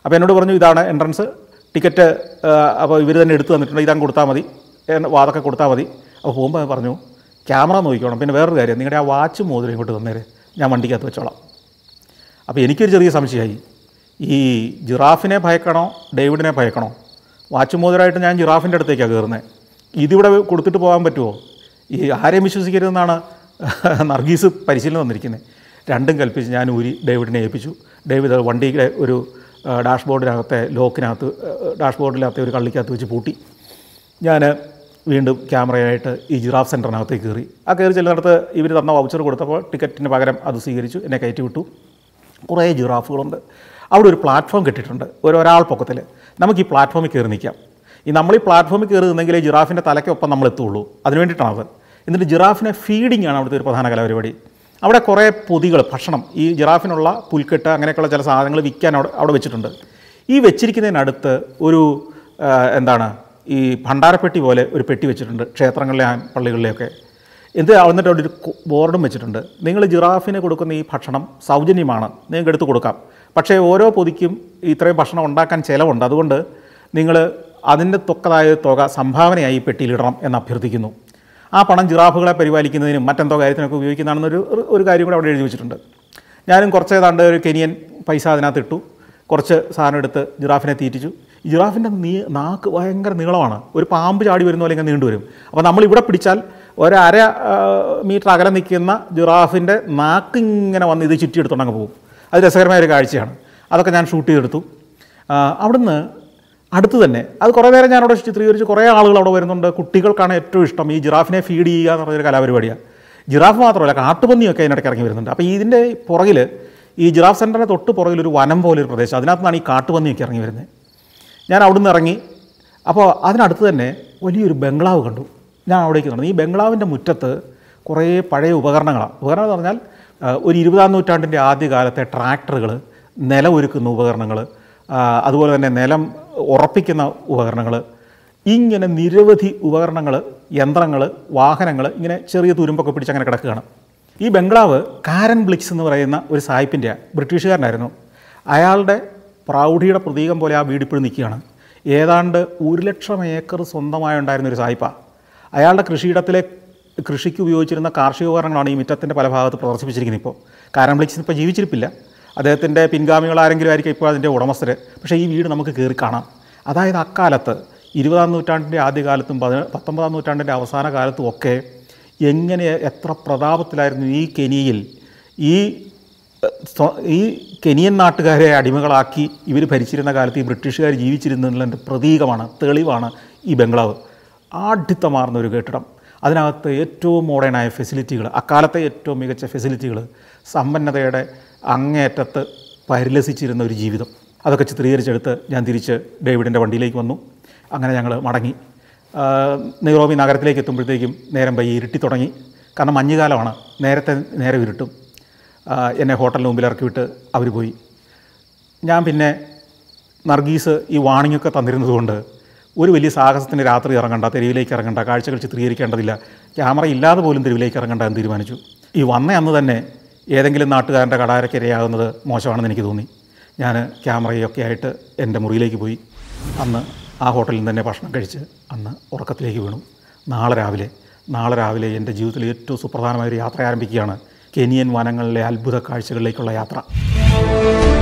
അപ്പോൾ എന്നോട് പറഞ്ഞു ഇതാണ് എൻട്രൻസ് ടിക്കറ്റ് അപ്പോൾ ഇവർ തന്നെ എടുത്തു തന്നിട്ടുണ്ട് ഇതങ്ങ് കൊടുത്താൽ മതി എന്ന് വാതൊക്കെ കൊടുത്താൽ മതി അപ്പോൾ പോകുമ്പോൾ പറഞ്ഞു ക്യാമറ നോക്കിക്കോണം പിന്നെ വേറൊരു കാര്യം നിങ്ങളുടെ ആ വാച്ച് മോതിരം ഇങ്ങോട്ട് തന്നേര് ഞാൻ വണ്ടിക്കകത്ത് വെച്ചോളാം അപ്പോൾ എനിക്കൊരു ചെറിയ സംശയമായി ഈ ജിറാഫിനെ ഭയക്കണോ ഡേവിഡിനെ ഭയക്കണോ വാച്ച് മോതിരമായിട്ട് ഞാൻ ജിറാഫിൻ്റെ അടുത്തേക്കാണ് കയറുന്നത് ഇതിവിടെ കൊടുത്തിട്ട് പോകാൻ പറ്റുമോ ഈ ആരെയും വിശ്വസിക്കരുതെന്നാണ് നർഗീസ് പരിശീലനം വന്നിരിക്കുന്നത് രണ്ടും കൽപ്പിച്ച് ഞാൻ ഊരി ഡേവിഡിനെ ഏൽപ്പിച്ചു ഡേവിഡ് അത് വണ്ടിയുടെ ഒരു ഡാഷ്ബോർഡിനകത്തെ ലോക്കിനകത്ത് ഡാഷ്ബോർഡിനകത്തെ ഒരു കള്ളിക്കകത്ത് വെച്ച് പൂട്ടി ഞാൻ വീണ്ടും ക്യാമറയായിട്ട് ഈ ജിറാഫ് സെൻറ്ററിനകത്തേക്ക് കയറി ആ കയറി ചെല്ലുന്നിടത്ത് ഇവർ തന്ന വൗച്ചർ കൊടുത്തപ്പോൾ ടിക്കറ്റിന് പകരം അത് സ്വീകരിച്ചു എന്നെ കയറ്റി വിട്ടു കുറേ ജിറാഫുകളുണ്ട് അവിടെ ഒരു പ്ലാറ്റ്ഫോം കെട്ടിയിട്ടുണ്ട് ഒരു ഒരാൾ പൊക്കത്തിൽ നമുക്ക് ഈ പ്ലാറ്റ്ഫോമിൽ കയറി നിൽക്കാം ഈ നമ്മൾ ഈ പ്ലാറ്റ്ഫോമിൽ കയറി നിന്നെങ്കിലേ ജിറാഫിൻ്റെ തലയ്ക്കൊപ്പം നമ്മൾ എത്തുള്ളൂ അതിന് വേണ്ടിയിട്ടാണത് എന്നിട്ട് ജിറാഫിനെ ഫീഡിംഗ് ആണ് അവിടുത്തെ ഒരു പ്രധാന കലാപരിപാടി അവിടെ കുറേ പൊതികൾ ഭക്ഷണം ഈ ജിറാഫിനുള്ള പുൽക്കെട്ട് അങ്ങനെയൊക്കെയുള്ള ചില സാധനങ്ങൾ വിൽക്കാൻ അവിടെ അവിടെ വെച്ചിട്ടുണ്ട് ഈ വെച്ചിരിക്കുന്നതിനടുത്ത് ഒരു ആ, എന്താണ് ഈ ഭണ്ഡാരപ്പെട്ടി പോലെ ഒരു പെട്ടി വെച്ചിട്ടുണ്ട് ക്ഷേത്രങ്ങളിലെ ആ പള്ളികളിലെയൊക്കെ എന്ത് എന്നിട്ട് അവിടെ ഒരു കു- ബോർഡും വെച്ചിട്ടുണ്ട് നിങ്ങൾ ജിറാഫിന് കൊടുക്കുന്ന ഈ ഭക്ഷണം സൗജന്യമാണ് നിങ്ങൾക്ക് എടുത്ത് കൊടുക്കാം പക്ഷേ ഓരോ പൊതിക്കും ഇത്രയും ഭക്ഷണം ഉണ്ടാക്കാൻ ചിലവുണ്ട് അതുകൊണ്ട് നിങ്ങൾ അതിൻ്റെ തൊക്കതായ തുക സംഭാവനയായി ഈ പെട്ടിയിലിടണം എന്ന് അഭ്യർത്ഥിക്കുന്നു ആ പണം ജിറാഫുകളെ പരിപാലിക്കുന്നതിനും മറ്റെന്തോ കാര്യത്തിനൊക്കെ ഉപയോഗിക്കുന്നതാണെന്നൊരു ഒരു- ഒരു കാര്യം കൂടെ അവിടെ എഴുതി വെച്ചിട്ടുണ്ട് ഞാനും കുറച്ച് ഏതാണ്ട് ഒരു കെനിയൻ പൈസ അതിനകത്ത് ഇട്ടു കുറച്ച് സാധനം എടുത്ത് ജിറാഫിനെ തീറ്റിച്ചു ഈ ജിറാഫിൻ്റെ നീ നാക്ക് ഭയങ്കര നീളമാണ് ഒരു പാമ്പ് ചാടി വരുന്ന പോലെ ഇങ്ങനെ നീണ്ടു വരും അപ്പോൾ നമ്മൾ ഇവിടെ പിടിച്ചാൽ ഒരു അര ആ, മീറ്റർ അകലെ നിൽക്കുന്ന ജിറാഫിൻ്റെ നാക്ക് ഇങ്ങനെ വന്ന് ഇത് ചുറ്റിയെടുത്തോണ്ട് അങ്ങ് പോകും അത് രസകരമായ ഒരു കാഴ്ചയാണ് അതൊക്കെ ഞാൻ ഷൂട്ട് ചെയ്തെടുത്തു ആ, അവിടുന്ന് അടുത്ത് തന്നെ അത് കുറേ നേരം ഞാൻ അവിടെ ചിത്രീകരിച്ച് കുറേ ആളുകൾ അവിടെ വരുന്നുണ്ട് കുട്ടികൾക്കാണ് ഏറ്റവും ഇഷ്ടം ഈ ജിറാഫിനെ ഫീഡ് ചെയ്യുക എന്ന് പറഞ്ഞൊരു കലാപരിപാടിയാണ് ജിറാഫ് മാത്രമല്ല കാട്ടുപന്നിയൊക്കെ അതിനിടയ്ക്ക് ഇറങ്ങി വരുന്നുണ്ട് അപ്പോൾ ഇതിൻ്റെ പുറകിൽ ഈ ജിറാഫ് സെൻറ്ററിൻ്റെ തൊട്ട് പുറകിൽ ഒരു വനം പോലെ ഒരു പ്രദേശം അതിനകത്ത് നിന്നാണ് ഈ കാട്ടുപന്നിയൊക്കെ ഇറങ്ങി വരുന്നത് ഞാൻ അവിടുന്ന് ഇറങ്ങി അപ്പോൾ അതിനടുത്ത് തന്നെ വലിയൊരു ബംഗ്ലാവ് കണ്ടു ഞാൻ അവിടേക്ക് നടന്നു ഈ ബംഗ്ലാവിൻ്റെ മുറ്റത്ത് കുറേ പഴയ ഉപകരണങ്ങളാണ് ഉപകരണം എന്ന് പറഞ്ഞാൽ ആ, ഒരു ഇരുപതാം നൂറ്റാണ്ടിൻ്റെ ആദ്യകാലത്തെ ട്രാക്ടറുകൾ നിലം ഒരുക്കുന്ന ഉപകരണങ്ങൾ അതുപോലെ തന്നെ നിലം ഉറപ്പിക്കുന്ന ഉപകരണങ്ങൾ ഇങ്ങനെ നിരവധി ഉപകരണങ്ങൾ യന്ത്രങ്ങൾ വാഹനങ്ങൾ ഇങ്ങനെ ചെറിയ തുരുമ്പൊക്കെ പിടിച്ച് അങ്ങനെ കിടക്കുകയാണ് ഈ ബംഗ്ലാവ് കാരൻ ബ്ലിക്സ് എന്ന് പറയുന്ന ഒരു സായിപ്പിൻ്റെ ബ്രിട്ടീഷുകാരനായിരുന്നു അയാളുടെ പ്രൗഢിയുടെ പ്രതീകം പോലെ ആ വീട് ഇപ്പോഴും നിൽക്കുകയാണ് ഏതാണ്ട് ഒരു ലക്ഷം ഏക്കർ സ്വന്തമായി ഉണ്ടായിരുന്ന ഒരു സായിപ്പ അയാളുടെ കൃഷിയിടത്തിലെ കൃഷിക്ക് ഉപയോഗിച്ചിരുന്ന കാർഷിക ഉപകരണങ്ങളാണ് ഈ മുറ്റത്തിൻ്റെ പല ഭാഗത്ത് പ്രദർശിപ്പിച്ചിരിക്കുന്നത് ഇപ്പോൾ കാരൻ ബ്ലിക്സ് ഇപ്പോൾ ജീവിച്ചിരിപ്പില്ല അദ്ദേഹത്തിൻ്റെ പിൻഗാമികൾ ആരെങ്കിലും ആയിരിക്കും ഇപ്പോൾ അതിൻ്റെ ഉടമസ്ഥർ പക്ഷേ ഈ വീട് നമുക്ക് കയറി കാണാം അതായത് അക്കാലത്ത് ഇരുപതാം നൂറ്റാണ്ടിൻ്റെ ആദ്യകാലത്തും പതിന പത്തൊമ്പതാം നൂറ്റാണ്ടിൻ്റെ അവസാന കാലത്തും ഒക്കെ എങ്ങനെ എത്ര പ്രതാപത്തിലായിരുന്നു ഈ കെനിയയിൽ ഈ ഏഹ്, സ്വ- ഈ കെനിയൻ നാട്ടുകാരെ അടിമകളാക്കി ഇവർ ഭരിച്ചിരുന്ന കാലത്ത് ഈ ബ്രിട്ടീഷുകാർ ജീവിച്ചിരുന്നതിൻ്റെ പ്രതീകമാണ് തെളിവാണ് ഈ ബംഗ്ലാവ് ആഢ്യത്തമാർന്ന ഒരു കെട്ടിടം അതിനകത്ത് ഏറ്റവും മോഡേണായ ഫെസിലിറ്റികൾ അക്കാലത്തെ ഏറ്റവും മികച്ച ഫെസിലിറ്റികൾ സമ്പന്നതയുടെ അങ്ങേയറ്റത്ത് പരിലസിച്ചിരുന്ന ഒരു ജീവിതം അതൊക്കെ ചിത്രീകരിച്ചെടുത്ത് ഞാൻ തിരിച്ച് ഡേവിഡിൻ്റെ വണ്ടിയിലേക്ക് വന്നു അങ്ങനെ ഞങ്ങൾ മടങ്ങി ആ, നെയ്റോബി നഗരത്തിലേക്ക് എത്തുമ്പോഴത്തേക്കും നേരം പയ്യെ ഇരുട്ടി തുടങ്ങി കാരണം മഞ്ഞുകാലമാണ് നേരത്തെ നേരെ ഇരുട്ടും ആ, എന്നെ ഹോട്ടലിന് മുമ്പിൽ ഇറക്കി വിട്ട് അവർ പോയി ഞാൻ പിന്നെ നർഗീസ് ഈ വാണിംഗ് ഒക്കെ തന്നിരുന്നതുകൊണ്ട് ഒരു വലിയ സാഹസത്തിന് രാത്രി ഇറങ്ങണ്ട തെരുവിലേക്ക് ഇറങ്ങണ്ട കാഴ്ചകൾ ചിത്രീകരിക്കേണ്ടതില്ല ക്യാമറ ഇല്ലാതെ പോലും തെരുവിലേക്ക് ഇറങ്ങണ്ട എന്ന് തീരുമാനിച്ചു ഈ വന്ന അന്ന് തന്നെ ഏതെങ്കിലും നാട്ടുകാരൻ്റെ കടാരക്കിരയാകുന്നത് മോശമാണെന്ന് എനിക്ക് തോന്നി ഞാൻ ക്യാമറയൊക്കെ ആയിട്ട് എൻ്റെ മുറിയിലേക്ക് പോയി അന്ന് ആ ഹോട്ടലിൽ നിന്ന് തന്നെ ഭക്ഷണം കഴിച്ച് അന്ന് ഉറക്കത്തിലേക്ക് വീണു നാളെ രാവിലെ നാളെ രാവിലെ എൻ്റെ ജീവിതത്തിലെ ഏറ്റവും സുപ്രധാനമായ ഒരു യാത്ര ആരംഭിക്കുകയാണ് കെനിയൻ വനങ്ങളിലെ അത്ഭുത കാഴ്ചകളിലേക്കുള്ള യാത്ര